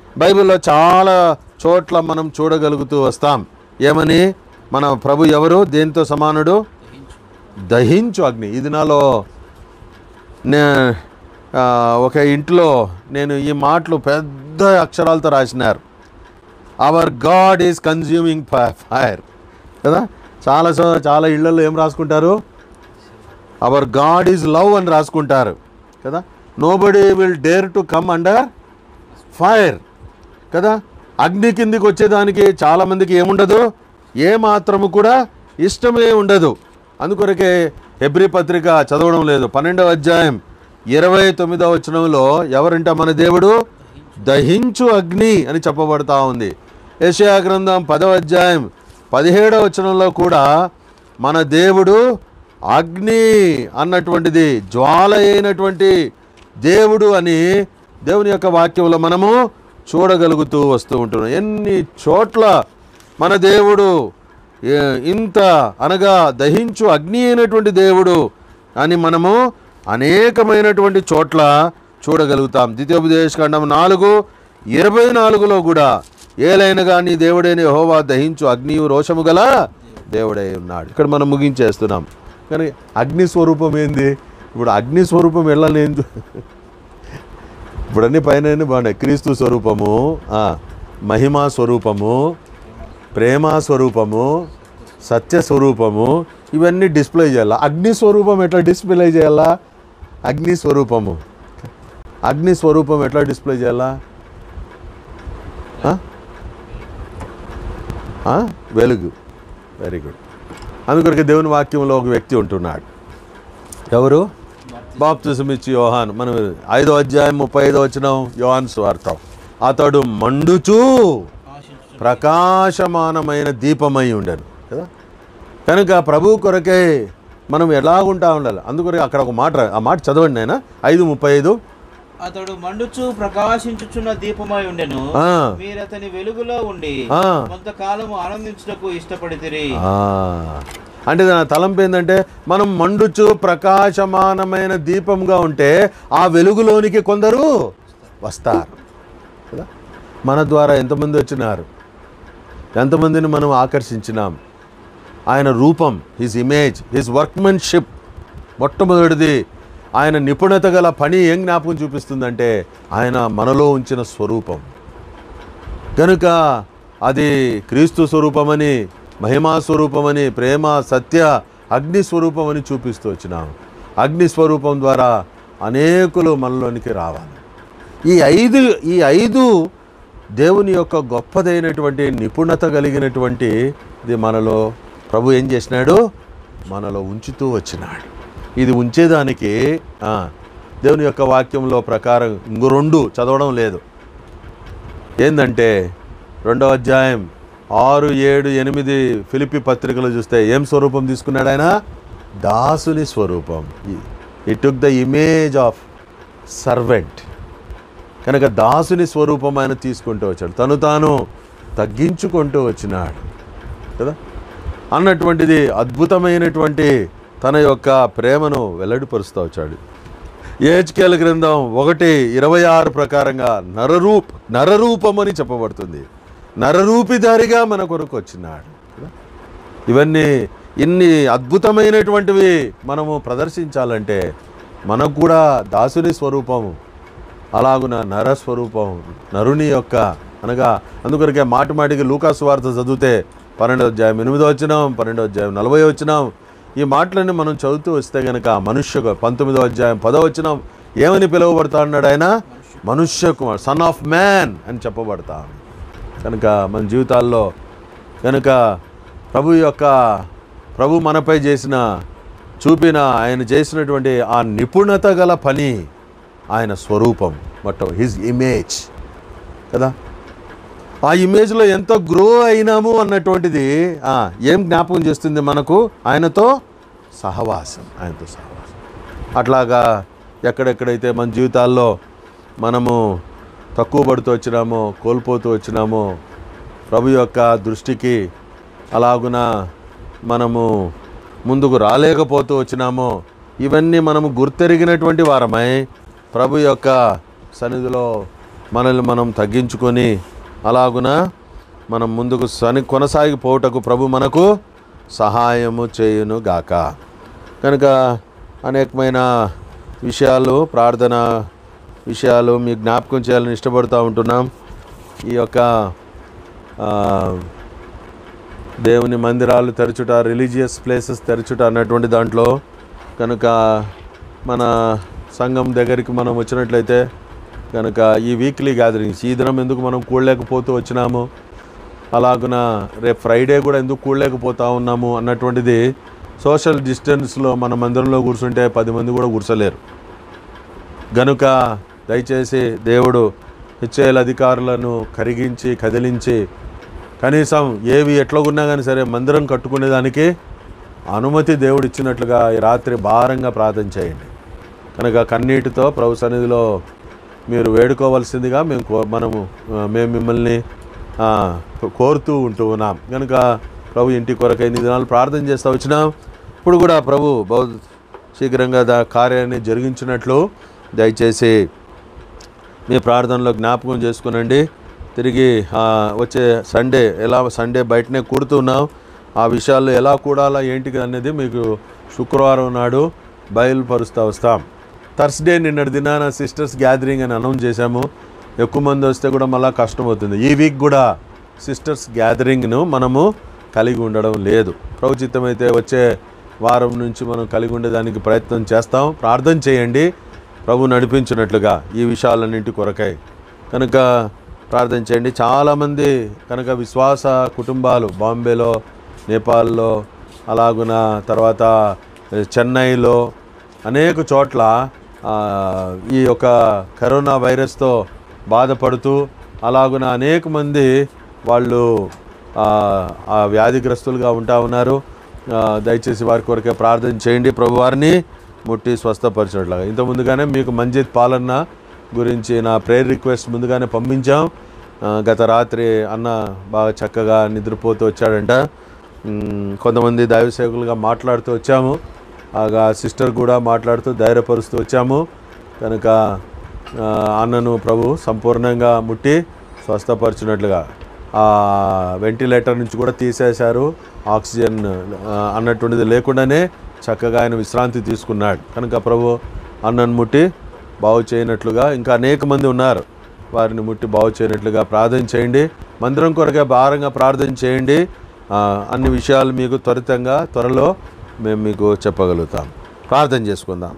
బైబిల్లో చాలా చోట్ల మనం చూడగలుగుతూ వస్తాం ఏమని మన ప్రభు ఎవరు దేనితో సమానుడు దహించు అగ్ని ఇది నాలో నే ఆ, ఒక ఇంట్లో నేను ఈ మాటలు పెద్ద అక్షరాలతో రాసినారు our God is consuming fire కదా చాలా సో- చాలా ఇళ్లలో ఏం రాసుకుంటారు అవర్ గాడ్ ఈజ్ లవ్ అని రాసుకుంటారు కదా nobody will dare to come under fire కదా అగ్ని కిందికి వచ్చేదానికి చాలామందికి ఏముండదు ఏ మాత్రము కూడా ఇష్టమే ఉండదు అందుకొరకే హెబ్రి పత్రిక చదవడం లేదు పన్నెండవ అధ్యాయం ఇరవై తొమ్మిదవ వచనంలో ఎవరంట మన దేవుడు దహించు అగ్ని అని చెప్పబడతా ఉంది యెషయా గ్రంథం పదవ అధ్యాయం పదిహేడవ వచనంలో కూడా మన దేవుడు అగ్ని అన్నటువంటిది జ్వాల అయినటువంటి దేవుడు అని దేవుని యొక్క వాక్యంలో మనము చూడగలుగుతూ వస్తూ ఉంటున్నాం ఎన్ని చోట్ల మన దేవుడు ఏ- ఇంత అనగా దహించు అగ్ని అయినటువంటి దేవుడు అని మనము అనేకమైనటువంటి చోట్ల చూడగలుగుతాం ద్వితీయోపదేశకాండం నాలుగు ఇరవై నాలుగులో కూడా ఏలైనగా నీ దేవుడైన యెహోవా దహించు అగ్నియు రోషము గల దేవుడై ఉన్నాడు ఇక్కడ మనం ముగించేస్తున్నాం కానీ అగ్ని స్వరూపం ఏంది ఇప్పుడు అగ్ని స్వరూపం వెళ్ళలేదు ఇప్పుడు అన్ని పైన అన్ని బాగున్నాయి క్రీస్తు స్వరూపము ఆ, మహిమా స్వరూపము ప్రేమ స్వరూపము సత్య స్వరూపము ఇవన్నీ డిస్ప్లే చేయాలా అగ్ని స్వరూపం ఎట్లా డిస్ప్లే చేయాలా అగ్ని స్వరూపము అగ్ని స్వరూపం ఎట్లా డిస్ప్లే చేయాలా ఆ? ఆ? వెలుగు వెరీ గుడ్ అందుకొరకు దేవుని వాక్యంలో ఒక వ్యక్తి ఉంటున్నాడు ఎవరు బాప్తిజం ఇచ్చి యోహాన్ మనం ఐదో అధ్యాయం ముప్పై ఐదో వచ్చిన యోహాన్ స్వార్థం అతడు మండుచూ ఆశించు ప్రకాశమానమైన దీపమై ఉండను కదా కనుక ప్రభు కొరకే మనం ఎలాగుంటా ఉండాలి అందుకొరకు అక్కడ ఒక మాట రా- ఆ మాట చదవండి నాయన ఐదు ముప్పై ఐదు అతడు మండుచు ప్రకాశించుచున్న దీపమై ఉండెను ఆ. మీరు అతని వెలుగులో ఉండి ఆ. కొంతకాలము ఆనందించుటకు ఇష్టపడితిరి ఆ, అంటే నా తలంపు ఏంటంటే మనం మండుచు ప్రకాశమానమైన దీపంగా ఉంటే ఆ వెలుగులోనికి కొందరు వస్తారు కదా మన ద్వారా ఎంతమంది వచ్చినారు ఎంతమందిని మనం ఆకర్షించినాం ఆయన రూపం హిజ్ ఇమేజ్ హిజ్ వర్క్మెన్షిప్ మొట్టమొదటిది ఆయన నిపుణత గల పని ఏం జ్ఞాపకం చూపిస్తుందంటే ఆయన మనలో ఉంచిన స్వరూపం కనుక అది క్రీస్తు స్వరూపమని మహిమా స్వరూపమని ప్రేమ సత్య అగ్ని స్వరూపమని చూపిస్తూ వచ్చినాం అగ్ని స్వరూపం ద్వారా అనేకులు మనలోనికి రావాలి ఈ ఐదు ఈ ఐదు దేవుని యొక్క గొప్పదైనటువంటి నిపుణత కలిగినటువంటి ఇది మనలో ప్రభు ఏం చేసినాడు మనలో ఉంచుతూ వచ్చినాడు ఇది ఉంచేదానికి ఆ, దేవుని యొక్క వాక్యంలో ప్రకారం ఇంకో రెండు చదవడం లేదు ఏంటంటే రెండవ అధ్యాయం ఆరు ఏడు ఎనిమిది ఫిలిపి పత్రికలు చూస్తే ఏం స్వరూపం తీసుకున్నాడు ఆయన దాసుని స్వరూపం he took the image of servant కనుక దాసుని స్వరూపం ఆయన తీసుకుంటూ వచ్చాడు తను తాను తగ్గించుకుంటూ వచ్చినాడు కదా అన్నటువంటిది అద్భుతమైనటువంటి తన యొక్క ప్రేమను వెల్లడిపరుస్తూ వచ్చాడు ఏహెచ్కేల గ్రంథం ఒకటి ఇరవై ఆరు ప్రకారంగా నరరూప్ నరరూపమని చెప్పబడుతుంది నరరూపిధారిగా మన కొరకు వచ్చినాడు కదా? ఇవన్నీ ఇన్ని అద్భుతమైనటువంటివి మనము ప్రదర్శించాలంటే మనకు కూడా దాసుని స్వరూపము అలాగున నర స్వరూపం నరుని యొక్క అనగా అందుకొరకే మాటి మాటికి లూకాసు వార్త చదివితే పన్నెండో అధ్యాయం ఎనిమిదో వచ్చినాం పన్నెండో అధ్యాయం నలభై వచ్చినాం ఈ మాటలన్నీ మనం చదువుతూ వస్తే గనక మనుష్య పంతొమ్మిదో అధ్యాయం పదో వచ్చినాం ఏమని పిలువబడతా అన్నాడు ఆయన మనుష్య కుమార్ సన్ ఆఫ్ మ్యాన్ అని చెప్పబడతా కనుక మన జీవితాల్లో కనుక ప్రభు యొక్క ప్రభు మనపై చేసిన చూపిన ఆయన చేసినటువంటి ఆ నిపుణత గల పని ఆయన స్వరూపం మొట్ట హిజ్ ఇమేజ్ కదా ఆ ఇమేజ్లో ఎంత గ్రో అయినాము అన్నటువంటిది ఆ, ఏం జ్ఞాపకం చేస్తుంది మనకు ఆయనతో సహవాసం ఆయనతో సహవాసం అట్లాగా ఎక్కడెక్కడైతే మన జీవితాల్లో మనము తక్కువ పడుతూ వచ్చినామో కోల్పోతూ వచ్చినామో ప్రభు యొక్క దృష్టికి అలాగున మనము ముందుకు రాలేకపోతూ వచ్చినామో ఇవన్నీ మనము గుర్తెరిగినటువంటి వారమై ప్రభు యొక్క సన్నిధిలో మనల్ని మనం తగ్గించుకొని అలాగున మనం ముందుకు సని కొనసాగిపోవుటకు ప్రభు మనకు సహాయము చేయును గాక కనుక అనేకమైన విషయాలు ప్రార్థన విషయాలు మీ జ్ఞాపకం చేయాలని ఇష్టపడుతూ ఉంటున్నాం ఈ యొక్క ఆ, దేవుని మందిరాలు తెరచుట రిలీజియస్ ప్లేసెస్ తెరచుట అన్నటువంటి దాంట్లో కనుక మన సంఘం దగ్గరికి మనం వచ్చినట్లయితే కనుక ఈ వీక్లీ గ్యాదరింగ్స్ ఈ దినం ఎందుకు మనం కూడలేకపోతూ వచ్చినాము అలాగున రేపు ఫ్రైడే కూడా ఎందుకు కూడలేకపోతా ఉన్నాము అన్నటువంటిది సోషల్ డిస్టెన్స్లో మన మందిరంలో కూర్చుంటే పది మంది కూడా కూర్చోలేరు గనుక దయచేసి దేవుడు హెచ్ఏఎల్ అధికారులను కరిగించి కదిలించి కనీసం ఏవి ఎట్లా ఉన్నా కానీ సరే మందిరం కట్టుకునేదానికి అనుమతి దేవుడు ఇచ్చినట్లుగా ఈ రాత్రి భారంగా ప్రార్థన చేయండి కనుక కన్నీటితో ప్రభు సన్నిధిలో మీరు వేడుకోవాల్సిందిగా మేము కో మనము ఆ, మేము మిమ్మల్ని ఆ, కోరుతూ ఉంటూ ఉన్నాం కనుక ప్రభు ఇంటి కొరకు ఎన్ని దినాలు ప్రార్థన చేస్తూ వచ్చినాం ఇప్పుడు కూడా ప్రభు బహు శీఘ్రంగా దా కార్యాన్ని జరిగించినట్లు దయచేసి మీ ప్రార్థనలో జ్ఞాపకం చేసుకునండి తిరిగి ఆ, వచ్చే సండే ఎలా సండే బయటనే కూడుతున్నాం ఆ విషయాల్లో ఎలా కూడాలా ఏంటి అనేది మీకు శుక్రవారం నాడు బయలుపరుస్తూ వస్తాం థర్స్డే నిన్నటి దినాన సిస్టర్స్ గ్యాదరింగ్ అని అనౌన్స్ చేశాము ఎక్కువ మంది వస్తే కూడా మళ్ళీ కష్టం అవుతుంది ఈ వీక్ కూడా సిస్టర్స్ గ్యాదరింగ్ను మనము కలిగి ఉండడం లేదు ప్రభుచితమైతే వచ్చే వారం నుంచి మనం కలిగి ఉండేదానికి ప్రయత్నం చేస్తాం ప్రార్థన చేయండి ప్రభు నడిపించినట్లుగా ఈ విషయాలన్నింటి కొరకై కనుక ప్రార్థన చేయండి చాలామంది కనుక విశ్వాస కుటుంబాలు బాంబేలో నేపాల్లో అలాగున తర్వాత చెన్నైలో అనేక చోట్ల ఆ, ఈ యొక్క కరోనా వైరస్తో బాధపడుతూ అలాగున అనేక మంది వాళ్ళు ఆ, ఆ వ్యాధిగ్రస్తులుగా ఉంటా ఉన్నారు ఆ, దయచేసి వారి కొరకే ప్రార్థన చేయండి ప్రభు వారిని ముట్టి స్వస్థపరిచినట్లుగా ఇంత ముందుగానే మీకు మంజిత్ పాలన్న గురించి నా ప్రేయర్ రిక్వెస్ట్ ముందుగానే పంపించాం ఆ, గత రాత్రి అన్న బాగా చక్కగా నిద్రపోతూ వచ్చాడంట ఉమ్, కొంతమంది దైవ సేవకులుగా మాట్లాడుతూ వచ్చాము ఆగా సిస్టర్ కూడా మాట్లాడుతూ ధైర్యపరుస్తూ వచ్చాము కనుక ఆ, అన్నను ప్రభు సంపూర్ణంగా ముట్టి స్వస్థపరిచినట్లుగా ఆ వెంటిలేటర్ నుంచి కూడా తీసేశారు ఆక్సిజన్ ఆ, అన్నటువంటిది లేకుండానే చక్కగా ఆయన విశ్రాంతి తీసుకున్నాడు కనుక ప్రభు అన్నను ముట్టి బాగు చేయనట్లుగా ఇంకా అనేక మంది ఉన్నారు వారిని ముట్టి బాగు చేయనట్లుగా ప్రార్థన చేయండి మందిరం కొరకే భారంగా ప్రార్థన చేయండి ఆ, అన్ని విషయాలు మీకు త్వరితంగా త్వరలో మేము మీకు చెప్పగలుగుతాం ప్రార్థన చేసుకుందాం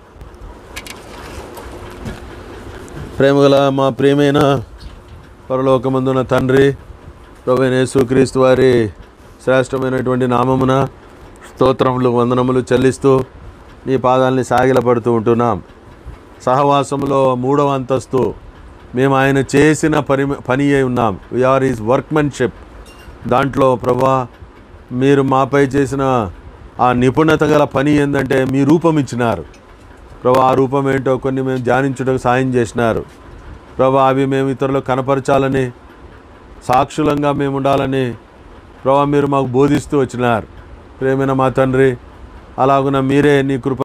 ప్రేమగల మా ప్రియమైన పరలోకమందున తండ్రి ప్రభువైన యేసుక్రీస్తు వారి శ్రేష్టమైనటువంటి నామమున స్తోత్రములు వందనములు చెల్లిస్తూ నీ పాదాలని సాగిలపడుతూ ఉంటున్నాం సహవాసంలో మూడవ అంతస్తు మేము ఆయన చేసిన పని పని అయి ఉన్నాం వీఆర్ ఈజ్ వర్క్మెన్షిప్ దాంట్లో ప్రభా మీరు మాపై చేసిన ఆ నిపుణత గల పని ఏంటంటే మీ రూపం ఇచ్చినారు ప్రభా ఆ రూపం ఏంటో కొన్ని మేము ధ్యానించుటకు సాయం చేసినారు ప్రభా అవి మేము ఇతరులకు కనపరచాలని సాక్షులంగా మేము ఉండాలని ప్రభా మీరు మాకు బోధిస్తూ వచ్చినారు ప్రేమైన మా తండ్రి అలాగున మీరే నీ కృప